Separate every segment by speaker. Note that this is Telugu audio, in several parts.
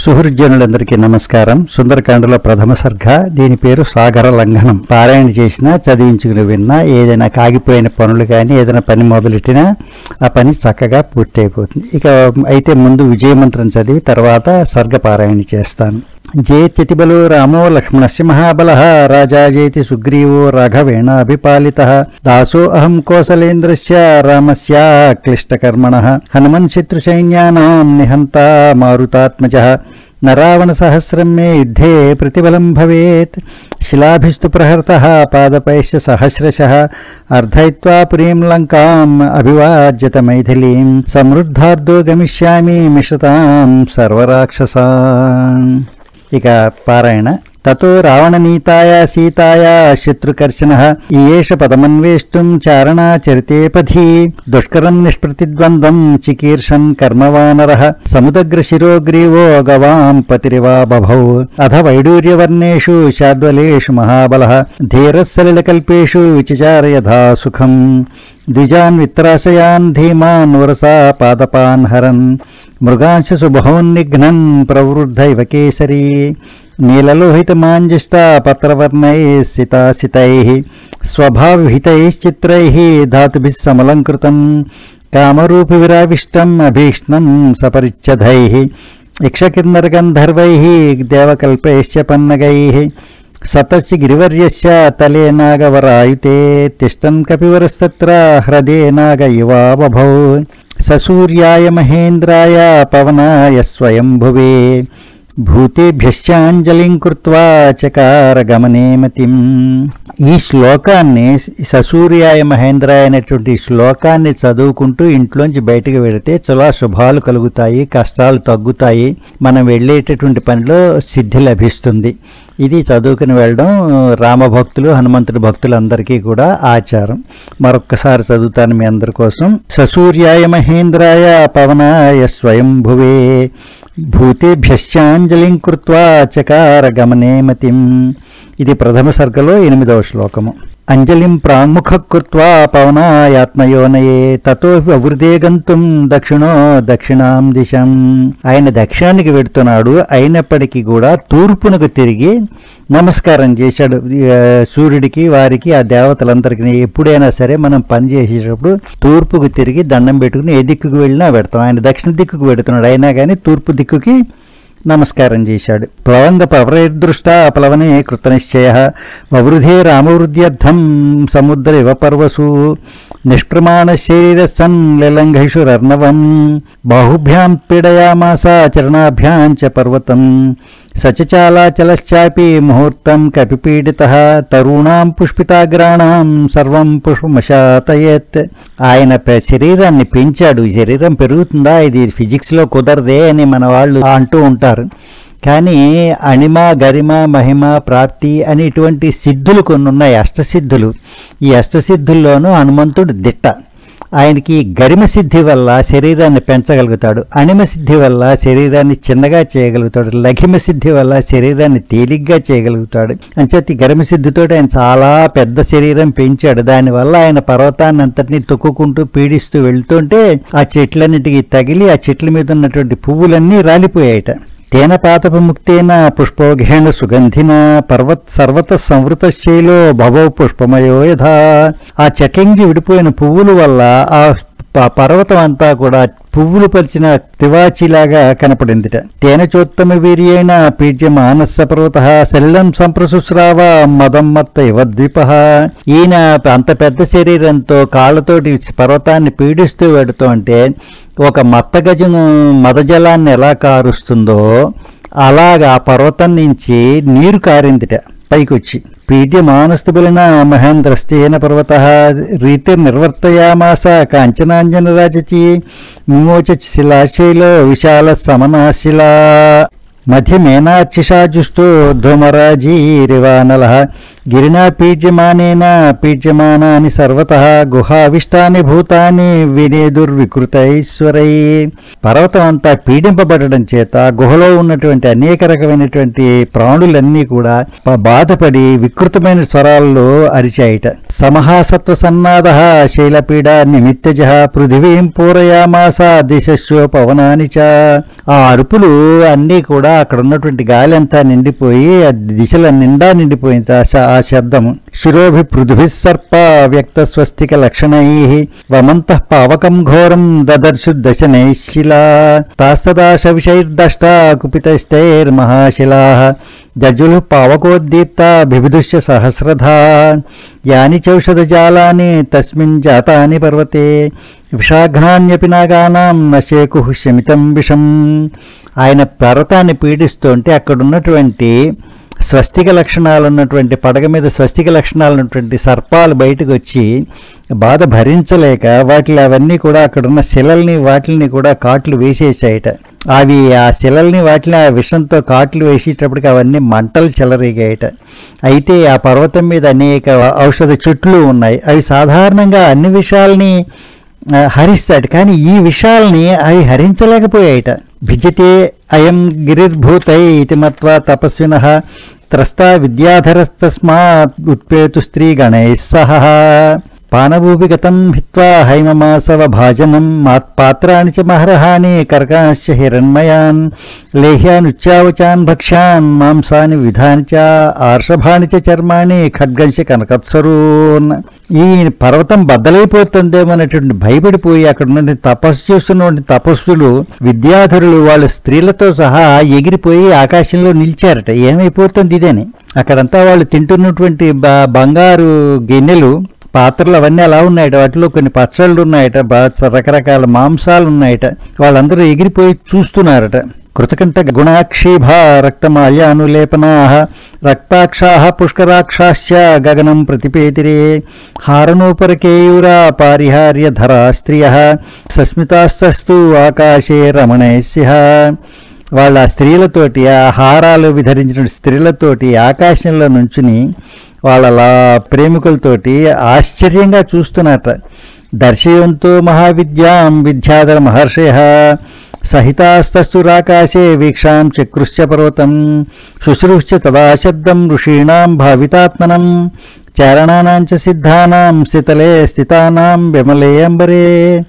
Speaker 1: సుహృద్జనులందరికీ నమస్కారం సుందరకాండలో ప్రథమ సర్గ దీని పేరు సాగర లంఘనం పారాయణ చేసినా చదివించుకుని విన్నా ఏదైనా కాగిపోయిన పనులు కానీ ఏదైనా పని మొదలెట్టినా ఆ పని చక్కగా పూర్తి అయిపోతుంది ఇక అయితే ముందు విజయమంత్రం చదివి తర్వాత సర్గ పారాయణ చేస్తాను జేత్యతిబలో రామో లక్ష్మణస్య మహాబల రాజా జేతి సుగ్రీవో రాఘవేణాభిపాలిత దాసో అహం కోసలేంద్రస్య రామస్య క్లిష్టకర్మణ హనుమన్ శత్రుసైన్యానాం నిహంతా మారుతాత్మజ నరావణ సహస్రం మే యుద్ధే ప్రతిబలం భవేత్ శిలాభిస్తు ప్రహర్త పాదపైశ్చ సహస్రశ అర్ధయిత్వా పురీం లంకాం అభివాజ్యత మైథిలీం సమృద్ధార్థో గమిష్యామి మిషతాం సర్వరాక్షసాన్ ఇక పారాయణ తతో రావణనీతాయ సీతాయ శత్రుకర్షణ ఈయేష పదమన్వేష్టం చారణాచరితేపథి దుష్కరం నిష్ప్రతిద్వంద్వం చికీర్షన్ కర్మవానర సముదగ్రశిరోగ్రీవో గవాం పతిరివా బభౌ అధ వైడూర్యవర్ణేషు శాద్వలేషు మహాబల ధీరస్సలిలకల్పేషు విచచార యథా సుఖం ద్విజాన్ విత్రాశయాన్ ధీమాన్ వరసా పాదపాన్ హరన్ మృగాంశ సుబహోన్నిఘ్నన్ ప్రవృద్ధ ఇవ కేసరీ నీలలోహితమాంజిష్ట పత్రవర్ణై సితాసితై స్వభావహితైశ్చిత్రై ధాతుభిः సమలంకృతం కామరూపి విరావిష్టం అభీష్ణం సపరిచ్ఛదై ఇక్షకిన్నరగంధర్వై దేవకల్పైశ్చ పన్నగై సతస్య గిరివర్యస్య తలే నాగవరాయుతే తిష్టన్ కపివరస్తత్ర హ్రదే నాగ ఇవా బభౌ ససూర్యాయ మహేంద్రాయ పవనాయ స్వయంభువే భూతేభ్యశ్చాంజలిం కృత్వా చకార గమనే మతిం ఈ శ్లోకాన్ని ససూర్యాయ మహేంద్రాయ అనేటువంటి ఈ శ్లోకాన్ని చదువుకుంటూ ఇంట్లోంచి బయటకు వెళితే చాలా శుభాలు కలుగుతాయి కష్టాలు తగ్గుతాయి మనం వెళ్ళేటటువంటి పనిలో సిద్ధి లభిస్తుంది ఇది చదువుకుని వెళ్ళడం రామభక్తులు హనుమంతుడి భక్తులందరికీ కూడా ఆచారం మరొక్కసారి చదువుతాను మీ అందరి కోసం ససూర్యాయ మహేంద్రాయ పవనాయ స్వయంభువే భూతేభ్యశ్చాంజలిం కృత్వా చకార గమనే మతిం ఇది ప్రథమ సర్గలో ఎనిమిదవ శ్లోకము అంజలిం ప్రాముఖ కృత్వా పవనాయాత్మయోనయే తతో అవృదే గంతుం దక్షిణో దక్షిణాం దిశం ఆయన దక్షిణానికి వెడుతున్నాడు అయినప్పటికీ కూడా తూర్పునకు తిరిగి నమస్కారం చేశాడు ఆ, సూర్యుడికి వారికి ఆ దేవతలందరికీ ఎప్పుడైనా సరే మనం పని చేసేటప్పుడు తూర్పుకు తిరిగి దండం పెట్టుకుని ఏ దిక్కుకు వెళ్ళినా పెడతాం ఆయన దక్షిణ దిక్కుకు పెడుతున్నాడు అయినా కానీ తూర్పు దిక్కుకి నమస్కారం చేశాడు ప్లవంగ పవరైర్దృష్ట ప్లవనే కృతనిశ్చయ వవృధే రామవృద్ధ్యర్థం సముద్ర ఇవ పర్వసు నిష్ప్రమాణ శరీర సన్ లిలంఘైషురర్ణవం బాహుభ్యాం పీడయామాస చరణాభ్యాం చ పర్వతం సచచాలాచలశ్చాపి ముహూర్తం కపిపీడిత తరుణాం పుష్పితాగ్రాణం సర్వం పుష్పమశాతయత్ ఆయన పె- శరీరాన్ని పెంచాడు ఈ శరీరం పెరుగుతుందా ఇది ఫిజిక్స్లో కుదరదే అని మన వాళ్ళు అంటూ ఉంటారు కానీ అణిమ గరిమ మహిమ ప్రాప్తి అని ఇటువంటి సిద్ధులు కొన్ని ఉన్నాయి అష్టసిద్ధులు ఈ అష్టసిద్ధుల్లోనూ హనుమంతుడు దిట్ట ఆయనకి గరిమ సిద్ధి వల్ల శరీరాన్ని పెంచగలుగుతాడు అణిమ సిద్ధి వల్ల శరీరాన్ని చిన్నగా చేయగలుగుతాడు లఘిమ సిద్ధి వల్ల శరీరాన్ని తేలిగ్గా చేయగలుగుతాడు అంచేత ఈ గరిమ సిద్ధితో ఆయన చాలా పెద్ద శరీరం పెంచాడు దానివల్ల ఆయన పర్వతాన్ని అంతటినీ తొక్కుకుంటూ పీడిస్తూ వెళ్తుంటే ఆ చెట్లన్నిటికీ తగిలి ఆ చెట్ల మీద ఉన్నటువంటి పువ్వులన్నీ రాలిపోయాయట తేన పాతప ముక్తేన పుష్పోఘేణ సుగంధిన పర్వత్ సర్వత సంవృతశైలో భవో పుష్పమయో యథా ఆ చెట్లించి విడిపోయిన పువ్వుల వల్ల ఆ ప- పర్వతం అంతా కూడా పువ్వులు పరిచిన తివాచిలాగా కనపడిందిట తేన చోత్తమ వీర్యేణ పీడ్య మానస పర్వత శల్లం సంప్రశుశ్రావ మదం మత్త ఇవ ద్వీప ఈయన అంత పెద్ద శరీరంతో కాళ్ళతోటి పర్వతాన్ని పీడిస్తూ వెడుతూ అంటే ఒక మత్తగజం మదజలాన్ని ఎలా కారుస్తుందో అలాగా ఆ పర్వతం నుంచి నీరు కారిందిట పైకొచ్చి పీడ్యమానస్తుబలిన మహేంద్రస్తేన పర్వత రీతి నిర్వర్తయామాస కాంచనాంజన రాజచి విమోచ శిలాశైలో విశాల సమనాశిలా మధ్యమేనాచిషాజుష్టో ధ్రుమరాజీరివానల గిరినా పీడ్యమానేన పీడ్యమానాని సర్వత గుహావిష్టాని భూతాని వినేదుర్వికృతైశ్వరై పర్వతం అంతా పీడింపబడడం చేత గుహలో ఉన్నటువంటి అనేక రకమైనటువంటి ప్రాణులన్నీ కూడా ప- బాధపడి వికృతమైన స్వరాల్లో అరిచాయిట సమహాసత్వ సన్నాద శైలపీడ నిమిత్తజ పృథివీం పూరయామాస దిశస్యో పవనాని చ ఆ అరుపులు అన్నీ కూడా అక్కడ ఉన్నటువంటి గాలి అంతా నిండిపోయి ఆ దిశల నిండా నిండిపోయింది ఆ శ- ఆ శబ్దము శిరోభి పృథిభి సర్ప వ్యక్త స్వస్తిక లక్షణై వమంత పావకం ఘోరం దదర్శు దశనైశిలా తాస్తదా శవిషైర్దష్ట కుపితైస్తైర్మహాశిలా జజులు పావకోద్దీప్త బిభిదుష్య సహస్రధా యాని చౌషధజాలాని తస్మిన్ జాతాని పర్వతే విషాఘ్నాన్యపి నాగానాం నశేకు శమితం విషం ఆయన పర్వతాన్ని పీడిస్తుంటే అక్కడ ఉన్నటువంటి స్వస్తిక లక్షణాలు ఉన్నటువంటి పడగ మీద స్వస్తిక లక్షణాలు ఉన్నటువంటి సర్పాలు బయటకు వచ్చి బాధ భరించలేక వాటిని అవన్నీ కూడా అక్కడున్న శిలల్ని వాటిని కూడా కాట్లు వేసేసాయట అవి ఆ శిలల్ని వాటిని ఆ విషంతో కాట్లు వేసేటప్పటికి అవన్నీ మంటలు చెలరేగాయట అయితే ఆ పర్వతం మీద అనేక ఔషధ చెట్లు ఉన్నాయి అవి సాధారణంగా అన్ని విషయాల్ని ఆ, హరిస్తాడు కానీ ఈ విషయాల్ని అవి హరించలేకపోయాయట భిజతే అయం గిరిర్భూతై ఇతి మత్వా తపస్విన త్రస్తా విద్యాధరస్తస్మాత్ ఉత్పేతు స్త్రీ గణై సహ పానభూపిగతం హిత్వా హైమమాసవ భాజనం పాత్రాణి చ మహర్హాని కర్కాశ్చ హిరణ్మయాన్ లేహ్యానుచ్చావచాన్ భక్ష్యాన్ మాంసాని విధాని చ ఆర్షభాని చ చర్మాణి ఖడ్గంశ కనకత్సరూన్ ఈ పర్వతం బద్దలైపోతుందేమన్నటువంటి భయపడిపోయి అక్కడ నుండి తపస్సు చేస్తున్నటువంటి తపస్సులు విద్యాధరులు వాళ్ళు స్త్రీలతో సహా ఎగిరిపోయి ఆకాశంలో నిలిచారట ఏమైపోతుంది ఇదని అక్కడంతా వాళ్ళు తింటున్నటువంటి బ- బంగారు గిన్నెలు పాత్రలు అవన్నీ అలా ఉన్నాయట వాటిలో కొన్ని పచ్చళ్ళు ఉన్నాయట బా- రకరకాల మాంసాలు ఉన్నాయట వాళ్ళందరూ ఎగిరిపోయి చూస్తున్నారట కృతకంఠ గుణాక్షీభ రక్తమాల్యానులేపనా రక్తాక్షా పుష్కరాక్షాశ్చ గగనం ప్రతిపేతిరే హారణోపరకేయూరా పారిహార్య ధరా స్త్రియ సస్మితాస్తస్తు ఆకాశే రమణైస్య వాళ్ళ స్త్రీలతోటి ఆ హారాలు విధరించిన స్త్రీలతోటి ఆకాశంలో నుంచుని వాళ్ళ లా- ప్రేమికులతోటి ఆశ్చర్యంగా చూస్తున్నట దర్శయంతో మహావిద్యాం విద్యాధర మహర్షయ సహితాస్తస్తురాకాశే వీక్షాం చక్రుశ్చ పర్వతం శుశ్రూశ్చ తదా శబ్దం ఋషీణాం భావితాత్మనం చారణానాం చ సిద్ధానాం శితలే స్థితానాం విమలేయంబరే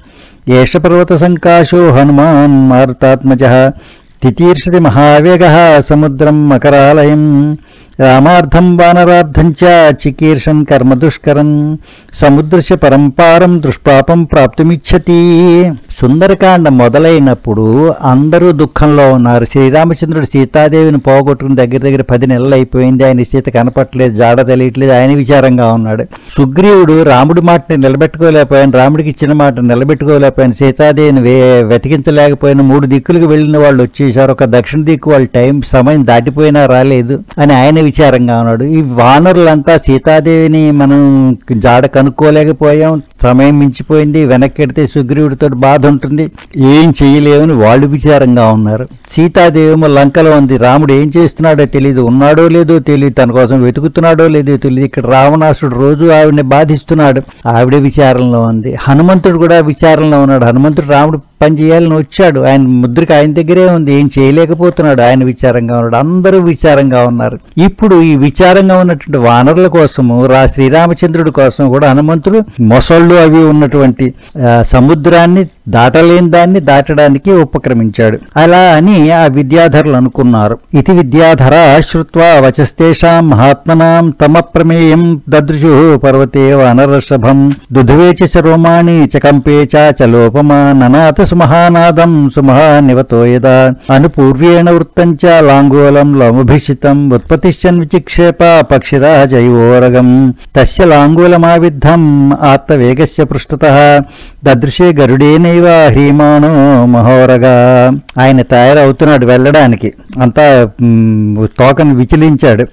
Speaker 1: ఏష పర్వత సంకాశో హనుమాన్ మారుతాత్మజ తితీర్షతి మహావేగ సముద్రం మకరాలయం రామార్థం వానరార్థం చ చికీర్షన్ కర్మ దుష్కరం సముద్రశ పరంపారం దుష్పాపం ప్రాప్తుమిచ్చతి సుందరకాండ మొదలైనప్పుడు అందరూ దుఃఖంలో ఉన్నారు శ్రీరామచంద్రుడు సీతాదేవిని పోగొట్టుకుని దగ్గర దగ్గర పది నెలలు అయిపోయింది ఆయన సీత కనపట్లేదు జాడ తెలియట్లేదు ఆయన విచారంగా ఉన్నాడు సుగ్రీవుడు రాముడి మాటని నిలబెట్టుకోలేకపోయాను రాముడికి ఇచ్చిన మాట నిలబెట్టుకోలేకపోయాను సీతాదేవిని వే వెతికించలేకపోయిన మూడు దిక్కులకు వెళ్ళిన వాళ్ళు వచ్చేసారు ఒక దక్షిణ దిక్కు వాళ్ళ టైం సమయం దాటిపోయినా రాలేదు అని ఆయన విచారంగా ఉన్నాడు ఈ వానరులంతా సీతాదేవిని మనం జాడ కనుక్కోలేకపోయాం సమయం మించిపోయింది వెనక్కెడితే సుగ్రీవుడితో బాధ ఉంటుంది ఏం చేయలేమని వాళ్ళు విచారంగా ఉన్నారు సీతాదేవి లంకలో ఉంది రాముడు ఏం చేస్తున్నాడో తెలియదు ఉన్నాడో లేదో తెలియదు తన కోసం వెతుకుతున్నాడో లేదో తెలియదు ఇక్కడ రావణాసుడు రోజు ఆవిడని బాధిస్తున్నాడు ఆవిడ విచారంలో ఉంది హనుమంతుడు కూడా విచారంలో ఉన్నాడు హనుమంతుడు రాముడు పని చేయాలని వచ్చాడు ఆయన ముద్రకి ఆయన దగ్గరే ఉంది ఏం చేయలేకపోతున్నాడు ఆయన విచారంగా ఉన్నాడు అందరూ విచారంగా ఉన్నారు ఇప్పుడు ఈ విచారంగా ఉన్నటువంటి వానరుల కోసము రా శ్రీరామచంద్రుడి కోసం కూడా హనుమంతుడు మొసళ్ళు అవి ఉన్నటువంటి ఆ, సముద్రాన్ని దాటలేని దాన్ని దాటడానికి ఉపక్రమించాడు అలా అని ఆ విద్యాధరులు అనుకున్నారు ఇది విద్యాధర శ్రుత్వా వచస్తేషాం మహాత్మనాం తమ ప్రమేయం దదృశు పర్వతే వానరషభం దుధువే చ రోమాణి చ కంపే చ చలోపమా ననాథ సుమహానాదం సుమహానివతో యదా అనుపూర్వేణ వృత్తం చ లాంగూలం లోమభిషితం ఉత్పతిశ్చన్ విచిక్షేప పక్షిరాజైవోరగం తస్య లాంగూలమావిద్ధం ఆత్మవేగస్య పృష్ఠతః దదృశే గరుడేనైవ హ్రీమాణో మహోరగా ఆయన తయారవుతున్నాడు వెళ్ళడానికి అంతా మ్, తోకను విచిలించాడు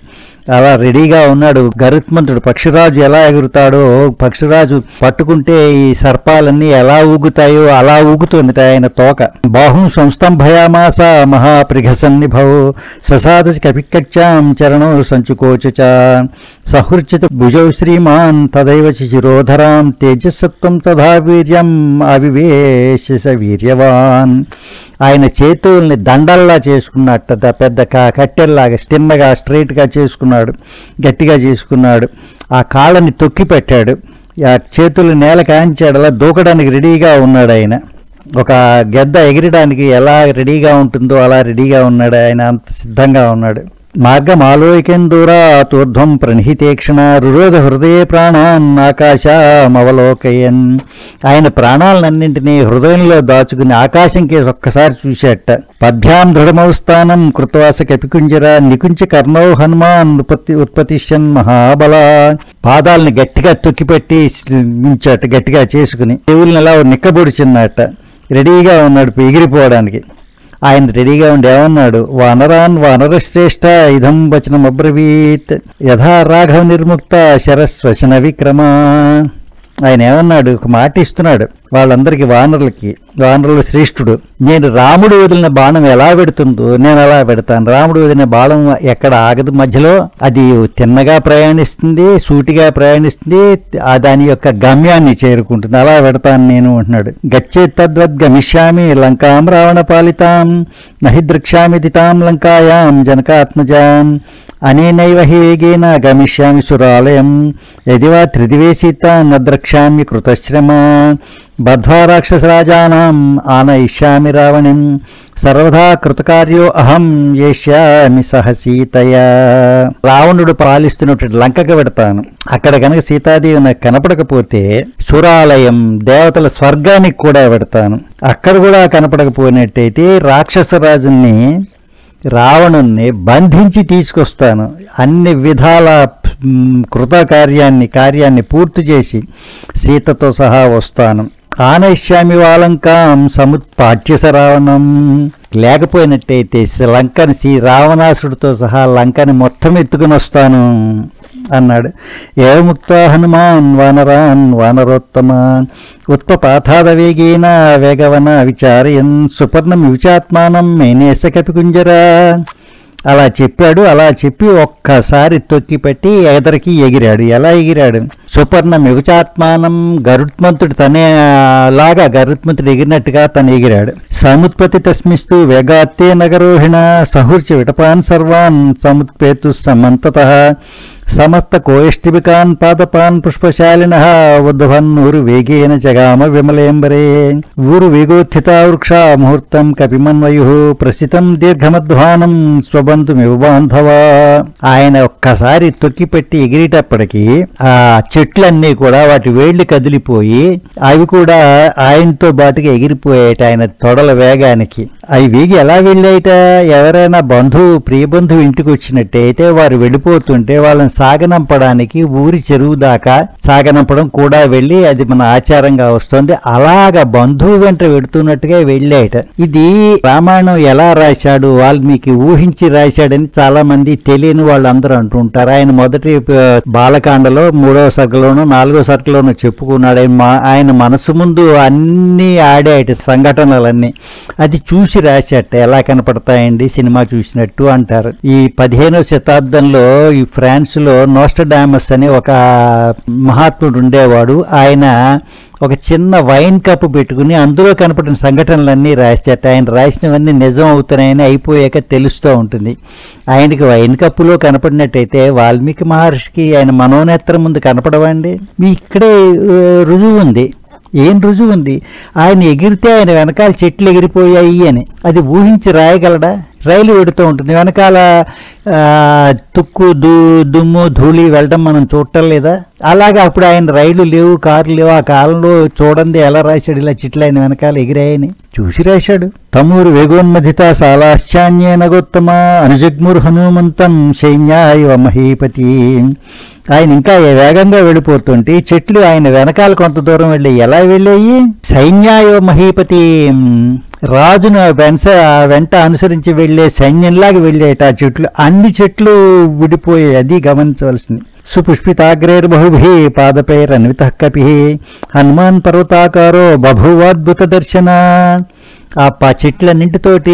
Speaker 1: అలా రెడీగా ఉన్నాడు గరుత్మంతుడు పక్షిరాజు ఎలా ఎగురుతాడో పక్షిరాజు పట్టుకుంటే ఈ సర్పాలన్నీ ఎలా ఊగుతాయో అలా ఊగుతుంది ఆయన తోక బాహుం సంస్తంభయామాస మహాప్రిఘసన్నిభౌ ససాద కపికచ్చాం చరణో సంచుకోచ సహృచిత భుజౌ శ్రీమాన్ తదైవ శిశిరోధరాం తేజస్సత్వం తథా వీర్యం అవివేశ స వీర్యవాన్ ఆయన చేతుల్ని దండల్లా చేసుకున్నట్ట ద- పెద్ద క- కట్టెల్లాగా స్టిన్నగా స్ట్రైట్గా చేసుకున్నాడు గట్టిగా చేసుకున్నాడు ఆ కాళ్ళని తొక్కి పెట్టాడు ఆ చేతులు నేల కాంచాడు అలా దూకడానికి రెడీగా ఉన్నాడు ఆయన ఒక గెద్ద ఎగిరడానికి ఎలా రెడీగా ఉంటుందో అలా రెడీగా ఉన్నాడు ఆయన అంత సిద్ధంగా ఉన్నాడు మార్గం ఆలోకెందూరాతూర్ధ్వం ప్రణిహితేక్షణ రురోధ హృదయ ప్రాణాన్ ఆకాశమవలోకయన్ ఆయన ప్రాణాలన్నింటినీ హృదయంలో దాచుకుని ఆకాశం కేసి ఒక్కసారి చూశాట పద్భ్యాం దృఢమౌస్థానం కృతవాస కపికుంజర నికుంచ కర్ణౌ హనుమాన్ ఉత్పత్తి ఉత్పత్తిషన్ మహాబల పాదాలని గట్టిగా తొక్కిపెట్టి ఉంచాట గట్టిగా చేసుకుని దేవుల్ని అలా నిక్కబొడిచిన్నట్ట రెడీగా ఉన్నాడు ఎగిరిపోవడానికి ఆయన రెడీగా ఉండి ఏమన్నాడు వానరాన్ వానర శ్రేష్ఠ ఇదం వచనం అబ్రవీత్ యథా రాఘవ నిర్ముక్త శరస్వశన విక్రమ ఆయన ఏమన్నాడు ఒక మాట ఇస్తున్నాడు వాళ్ళందరికీ వానరులకి వానరుల శ్రేష్ఠుడు నేను రాముడు వదిలిన బాణం ఎలా పెడుతుందో నేను అలా పెడతాను రాముడు వదిలిన బాణం ఎక్కడ ఆగదు మధ్యలో అది తిన్నగా ప్రయాణిస్తుంది సూటిగా ప్రయాణిస్తుంది ఆ దాని యొక్క గమ్యాన్ని చేరుకుంటుంది అలా పెడతాను నేను అంటున్నాడు గచ్చే తద్వద్ గమిష్యామి లంకాం రావణ పాలితాం నహి ద్రక్ష్యామి దితాం లంకాయాం జనకాత్మజాం అనేనైవ హి వేగేన గమిష్యామి సురాలయం యదివా త్రిదివే సీత నద్రక్ష్యామి కృతశ్రమ బద్ధ్వా రాక్షసరాజానాం ఆనయిష్యామి రావణిం సర్వదా కృతకార్యో అహం ఏష్యామి సహ సీతయా రావణుడు పాలిస్తున్నటువంటి లంకకు పెడతాను అక్కడ కనుక సీతాదేవి నాకు కనపడకపోతే సురాలయం దేవతల స్వర్గానికి కూడా పెడతాను అక్కడ కూడా కనపడకపోయినట్టయితే రాక్షసరాజుని రావణుణ్ణి బంధించి తీసుకొస్తాను అన్ని విధాల మ్, కృతకార్యాన్ని కార్యాన్ని పూర్తి చేసి సీతతో సహా వస్తాను ఆనశ్యామి వాలంకాం సముత్పాఠ్యస రావణం లేకపోయినట్టయితే లంకని శ్రీ రావణాసుడితో సహా లంకని మొత్తం ఎత్తుకుని వస్తాను అన్నాడు ఏముక్త హనుమాన్ వానరాన్ వానరోత్తమాన్ ఉత్పపాథాద వేగేన వేగవన విచారయన్ సుపర్ణం విచాత్మానం మేనేస కపికుంజరా అలా చెప్పాడు అలా చెప్పి ఒక్కసారి తొక్కిపెట్టి ఎదరికి ఎగిరాడు ఎలా ఎగిరాడు సుపర్ణ మిగుచాత్మానం గరుత్మంతుడు తనే లాగా గరుత్మంతుడు ఎగిరినట్టుగా తను ఎగిరాడు సముత్పత్తి తస్మిస్తూ వేగాత్తే నగరోహిణ సహృర్చి విటపాన్ సర్వాన్ సముత్పేతు సమంతత సమస్త కోయష్టిభికాన్ పాదపాన్ పుష్పశాలిన ఉద్భన్నూరు వేగేన జగామ విమలేంబరే ఊరు వేగోత్థిత వృక్ష ముహూర్తం కపిమన్వయు ప్రసితం దీర్ఘమధ్వానం స్వబంధుమివ బాంధవ ఆయన ఒక్కసారి తొక్కిపెట్టి ఎగిరేటప్పటికి ఆ చెట్లన్నీ కూడా వాటి వేళ్లు కదిలిపోయి అవి కూడా ఆయనతో బాటుగా ఎగిరిపోయాయట ఆయన తొడల వేగానికి అవి వేగి ఎలా వెళ్ళాయట ఎవరైనా బంధువు ప్రియ బంధువు ఇంటికి వచ్చినట్టయితే వారు వెళ్ళిపోతుంటే వాళ్ళని సాగనంపడానికి ఊరి చెరువు దాకా సాగనంపడం కూడా వెళ్ళి అది మన ఆచారంగా వస్తుంది అలాగ బంధువు వెంట వెడుతున్నట్టుగా వెళ్ళాయట ఇది రామాయణం ఎలా రాశాడు వాల్మీకి ఊహించి రాశాడని చాలా మంది తెలియని వాళ్ళందరూ అంటుంటారు ఆయన మొదటి ఆ, బాలకాండలో మూడవ సర్గలోనూ నాలుగో సర్గలోనూ చెప్పుకున్నాడు ఆయన మా- ఆయన మనసు ముందు అన్ని ఆడాయట సంఘటనలన్నీ అది చూసి రాశాట ఎలా కనపడతాయండి సినిమా చూసినట్టు అంటారు ఈ పదిహేనవ శతాబ్దంలో ఈ ఫ్రాన్స్ లో నోస్టడామస్ అనే ఒక మహాత్ముడు ఉండేవాడు ఆయన ఒక చిన్న వైన్ కప్ పెట్టుకుని అందులో కనపడిన సంఘటనలన్నీ రాసేట ఆయన రాసినవన్నీ నిజం అవుతున్నాయని అయిపోయాక తెలుస్తూ ఉంటుంది ఆయనకి వైన్ కప్పులో కనపడినట్టయితే వాల్మీకి మహర్షికి ఆయన మనోనేత్రం ముందు కనపడవండి మీ ఇక్కడే ఆ, రుజువు ఉంది ఏం రుజువు ఉంది ఆయన ఎగిరితే ఆయన వెనకాల చెట్లు ఎగిరిపోయాయి అని అది ఊహించి రాయగలడా రైలు వెడుతూ ఉంటుంది వెనకాల ఆ, తుక్కు దు దుమ్ము ధూళి వెళ్ళడం మనం చూడటం లేదా అలాగా అప్పుడు ఆయన రైలు లేవు కార్లు లేవు ఆ కాలంలో చూడండి ఎలా రాశాడు ఇలా చెట్లు ఆయన వెనకాల ఎగిరాయని చూసి రాశాడు తమూరు వేగోన్మధిత సాలాశ్చాన్యేన గౌతమ అనుజగ్ముర్ హనుమంతం సైన్యాయ మహీపతి ఆయన ఇంకా వేగంగా వెళ్ళిపోతుంటే ఈ చెట్లు ఆయన వెనకాల కొంత దూరం వెళ్ళి ఎలా వెళ్ళాయి సైన్యాయో మహీపతి మ్, రాజును వెంట వెంట అనుసరించి వెళ్ళే సైన్యంలాగా వెళ్ళేట ఆ చెట్లు అన్ని చెట్లు విడిపోయాయి అది గమనించవలసింది సుపుష్పితాగ్రైర్బహుభి పాదపైరన్విత కపి హనుమాన్ పర్వతాకారో బభువాద్భుత దర్శన ఆ ప చెట్లన్నింటితోటి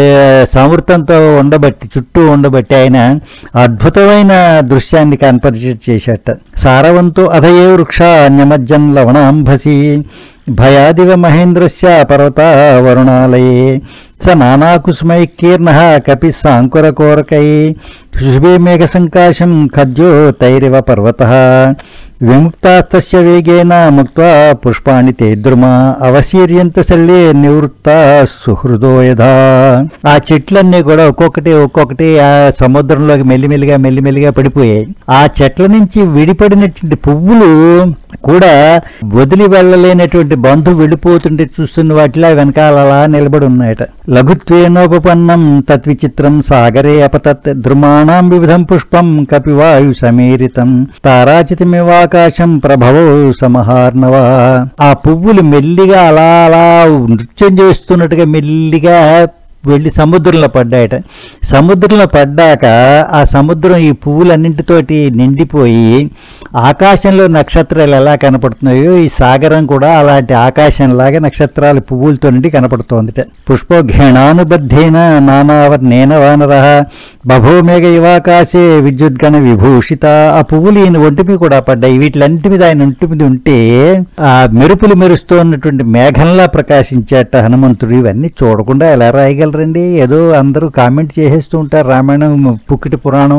Speaker 1: సమృతంతో ఉండబట్టి చుట్టూ ఉండబట్టి ఆయన అద్భుతమైన దృశ్యాన్ని కనపరిచి చేశాట సారవంతో అధయే వృక్ష న్యమజ్జన్ లవణాంభసి భయాదివ మహేంద్రస్య పర్వత వరుణాలయే స నానాకుసుమైకీర్ణ కపి సాంకురకోరకై శుభే మేఘ సంకాశం ఖద్యో తైరివ పర్వత విముక్తాస్తస్య వేగేన ముక్త్వా పుష్పాణి తే ద్రుమా అవశీర్యంత శల్యే నివృత్త సుహృదో యథా ఆ చెట్లన్నీ కూడా ఒక్కొక్కటి ఒక్కొక్కటి ఆ సముద్రంలోకి మెల్లిమెల్లిగా మెల్లిమెల్లిగా పడిపోయాయి ఆ చెట్ల నుంచి విడిపడినటువంటి పువ్వులు కూడా వదిలి వెళ్ళలేనటువంటి బంధు వెళ్ళిపోతుంటే చూస్తున్న వాటిలా వెనకాల అలా నిలబడి ఉన్నాయట లఘుత్వేనోపపన్నం తద్విచిత్రం సాగరే అపతత్ ద్రుమాణం వివిధం పుష్పం కపివాయు సమీరితం తారాచితమివాకాశం ప్రభవో సమహార్ణవ ఆ పువ్వులు మెల్లిగా అలా అలా నృత్యం చేస్తున్నట్టుగా మెల్లిగా వెళ్ళి సముద్రంలో పడ్డాయట సముద్రంలో పడ్డాక ఆ సముద్రం ఈ పువ్వులన్నింటితోటి నిండిపోయి ఆకాశంలో నక్షత్రాలు ఎలా కనపడుతున్నాయో ఈ సాగరం కూడా అలాంటి ఆకాశంలాగా నక్షత్రాలు పువ్వులతో నిండి కనపడుతోందిట పుష్పఘేణానుబద్ధేన నానావర్ణేన వానర బభోమేఘ ఇవాకాశే విద్యుద్గణ విభూషిత ఆ పువ్వులు ఈయన ఒంటి మీద కూడా పడ్డాయి వీటిలన్నిటి మీద ఆయన ఒంటి మీద ఉంటే ఆ మెరుపులు మెరుస్తూ ఉన్నటువంటి మేఘంలా ప్రకాశించేట హనుమంతుడు ఇవన్నీ చూడకుండా ఎలా రాయగలరండి ఏదో అందరూ కామెంట్ చేసేస్తూ ఉంటారు రామాయణం పుక్కిటి పురాణం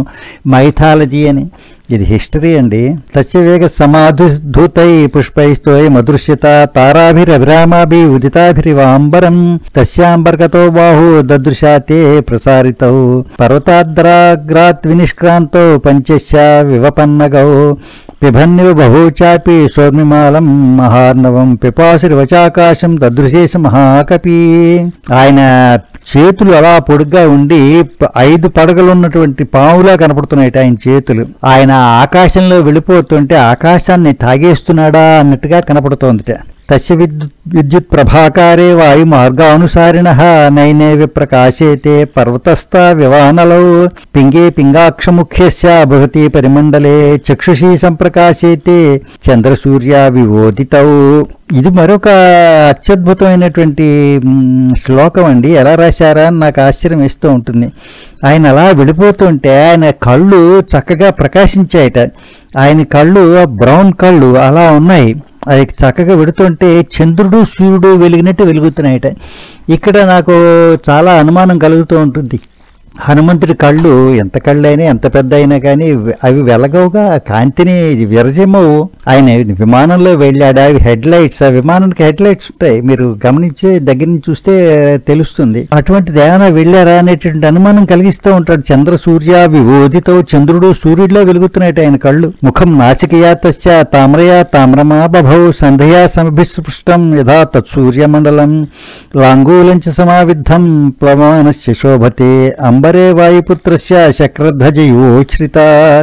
Speaker 1: మైథాలజీ అని ఇది హిస్టరీ అండి తస్య వేగ సమాధుధూతై పుష్పైస్తోయ మదృశ్యత తారాభిరభిరామాభి ఉదితాభిరివాంబరం తస్యాంబర్గతో బాహు దదృశాతే ప్రసారితౌ పర్వతాద్రాగ్రాత్ వినిష్క్రాంతౌ పంచస్య వివపన్నగౌ పిభన్నివ బహూచాపి సోర్మిమాలం మహార్ణవం పిపాసురివచాకాశం దదృశేష మహాకపి ఆయన చేతులు అలా పొడుగ్గా ఉండి ప- ఐదు పడగలు ఉన్నటువంటి పావులా కనపడుతున్నాయి ఆయన చేతులు ఆయన ఆకాశంలో వెళ్ళిపోతుంటే ఆకాశాన్ని తాగేస్తున్నాడా అన్నట్టుగా కనపడుతోందిట తస్య విద్యుత్ విద్యుత్ ప్రభాకారే వాయు మార్గానుసారిణ నైనే విప్రకాశేతే పర్వతస్థ వివానలౌ పింగే పింగాక్షముఖ్యస్య భవతి పరిమండలే చక్షుషీ సంప్రకాశేతే చంద్రసూర్య వివోదితౌ ఇది మరొక అత్యద్భుతమైనటువంటి మ్, శ్లోకం అండి ఎలా రాశారా అని నాకు ఆశ్చర్యం వేస్తూ ఉంటుంది ఆయన అలా వెళ్ళిపోతుంటే ఆయన కళ్ళు చక్కగా ప్రకాశించాయట ఆయన కళ్ళు బ్రౌన్ కళ్ళు అలా ఉన్నాయి అది చక్కగా వెడుతుంటే చంద్రుడు సూర్యుడు వెలిగినట్టు వెలుగుతున్నాయట ఇక్కడ నాకు చాలా అనుమానం కలుగుతూ ఉంటుంది హనుమంతుడి కళ్ళు ఎంత కళ్ళైనా ఎంత పెద్ద అయినా కానీ అవి వెలగవుగా కాంతిని విరజిమ్మవు ఆయన విమానంలో వెళ్ళాడు అవి హెడ్ లైట్స్ ఆ విమానానికి హెడ్ లైట్స్ ఉంటాయి మీరు గమనించి దగ్గర నుంచి చూస్తే తెలుస్తుంది అటువంటిది ఏమైనా వెళ్ళారా అనేటువంటి అనుమానం కలిగిస్తూ ఉంటాడు చంద్ర సూర్య విభూతితో చంద్రుడు సూర్యుడిలో వెలుగుతున్నాయి ఆయన కళ్ళు ముఖం నాసికయా తస్య తామ్రయా తామ్రమా బభౌ సంధ్యా సమభిస్పృష్టం యథా తత్సూర్యమండలం లాంగూలంచ సమావిద్ధం ప్లవానస్య శోభతే అంబరే వాయుపుత్రస్య శక్రధ్వజయోచ్రిత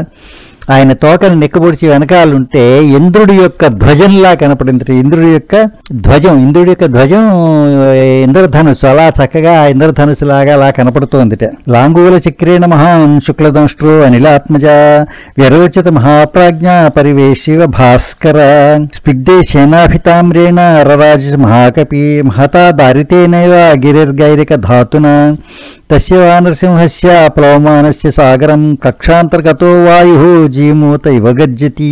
Speaker 1: ఆయన తోకను నెక్కబొడిచి వెనకాలుంటే ఇంద్రుడి యొక్క ధ్వజంలా కనపడింది ఇంద్రుడి యొక్క ధ్వజం ఇంద్రుడి యొక్క ధ్వజం ఏ, ఇంద్రధనుస్సు అలా చక్కగా ఆ ఇంద్రధనుస్సు లాగా అలా కనపడుతోందిట లాంగూల చక్రేణ మహాన్ శుక్లదంష్ట్రో అనిలాత్మజ విరోచిత మహాప్రాజ్ఞ పరివేశివ భాస్కర స్పిగ్ధే సేనాభితామ్రేణ రరాజ మహాకపి మహతా దారితేనైవ గిరిర్గైరిక ధాతున తస్య వానరసింహస్య ప్లవమానస్య సాగరం కక్షాంతర్గతో వాయు జీమూత ఇవ గజ్జతి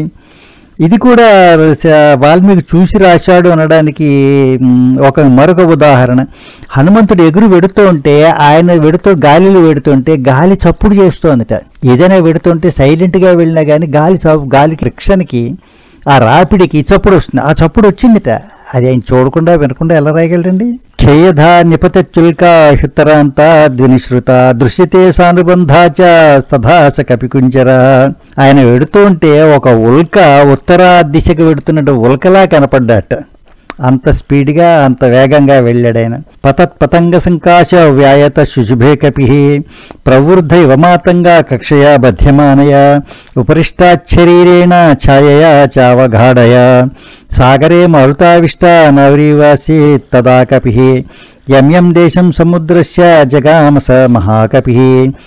Speaker 1: ఇది కూడా స- వాల్మీకి చూసి రాశాడు అనడానికి మ్, ఒక మరొక ఉదాహరణ హనుమంతుడు ఎగురు వెడుతూ ఉంటే ఆయన వెడుతూ గాలిలో వెడుతుంటే గాలి చప్పుడు చేస్తోందట ఏదైనా వెడుతుంటే సైలెంట్గా వెళ్ళినా కానీ గాలి చ- గాలికి రిక్షన్కి ఆ రాపిడికి చప్పుడు వస్తుంది ఆ చప్పుడు వచ్చిందిట అది ఆయన చూడకుండా వినకుండా ఎలా రాయగలరండి ఖేయధ నిపత చుల్క హితరాంత ద్వినిశ్రుత దృశ్యతే సానుబంధాచ తథాస కపికుంజర ఆయన వెడుతూ ఉంటే ఒక ఉల్క ఉత్తర దిశకు వెడుతున్నట్టు ఉల్కలా కనపడ్డాట అంత స్పీడ్గా అంత వేగంగా వెళ్ళాడు ఆయన పతత్ పతంగ సంకాశ వ్యాయత శుశుభే కపి ప్రవృద్ధ ఇవమాతంగా కక్షయా బధ్యమానయ ఉపరిష్టాచ్చరీరేణ ఛాయయా చావఘాడయ సాగరే మరుతావిష్ట నవరీవాసి తదా కపి యం యం దేశం సముద్రస్య జగామ స మహాకపి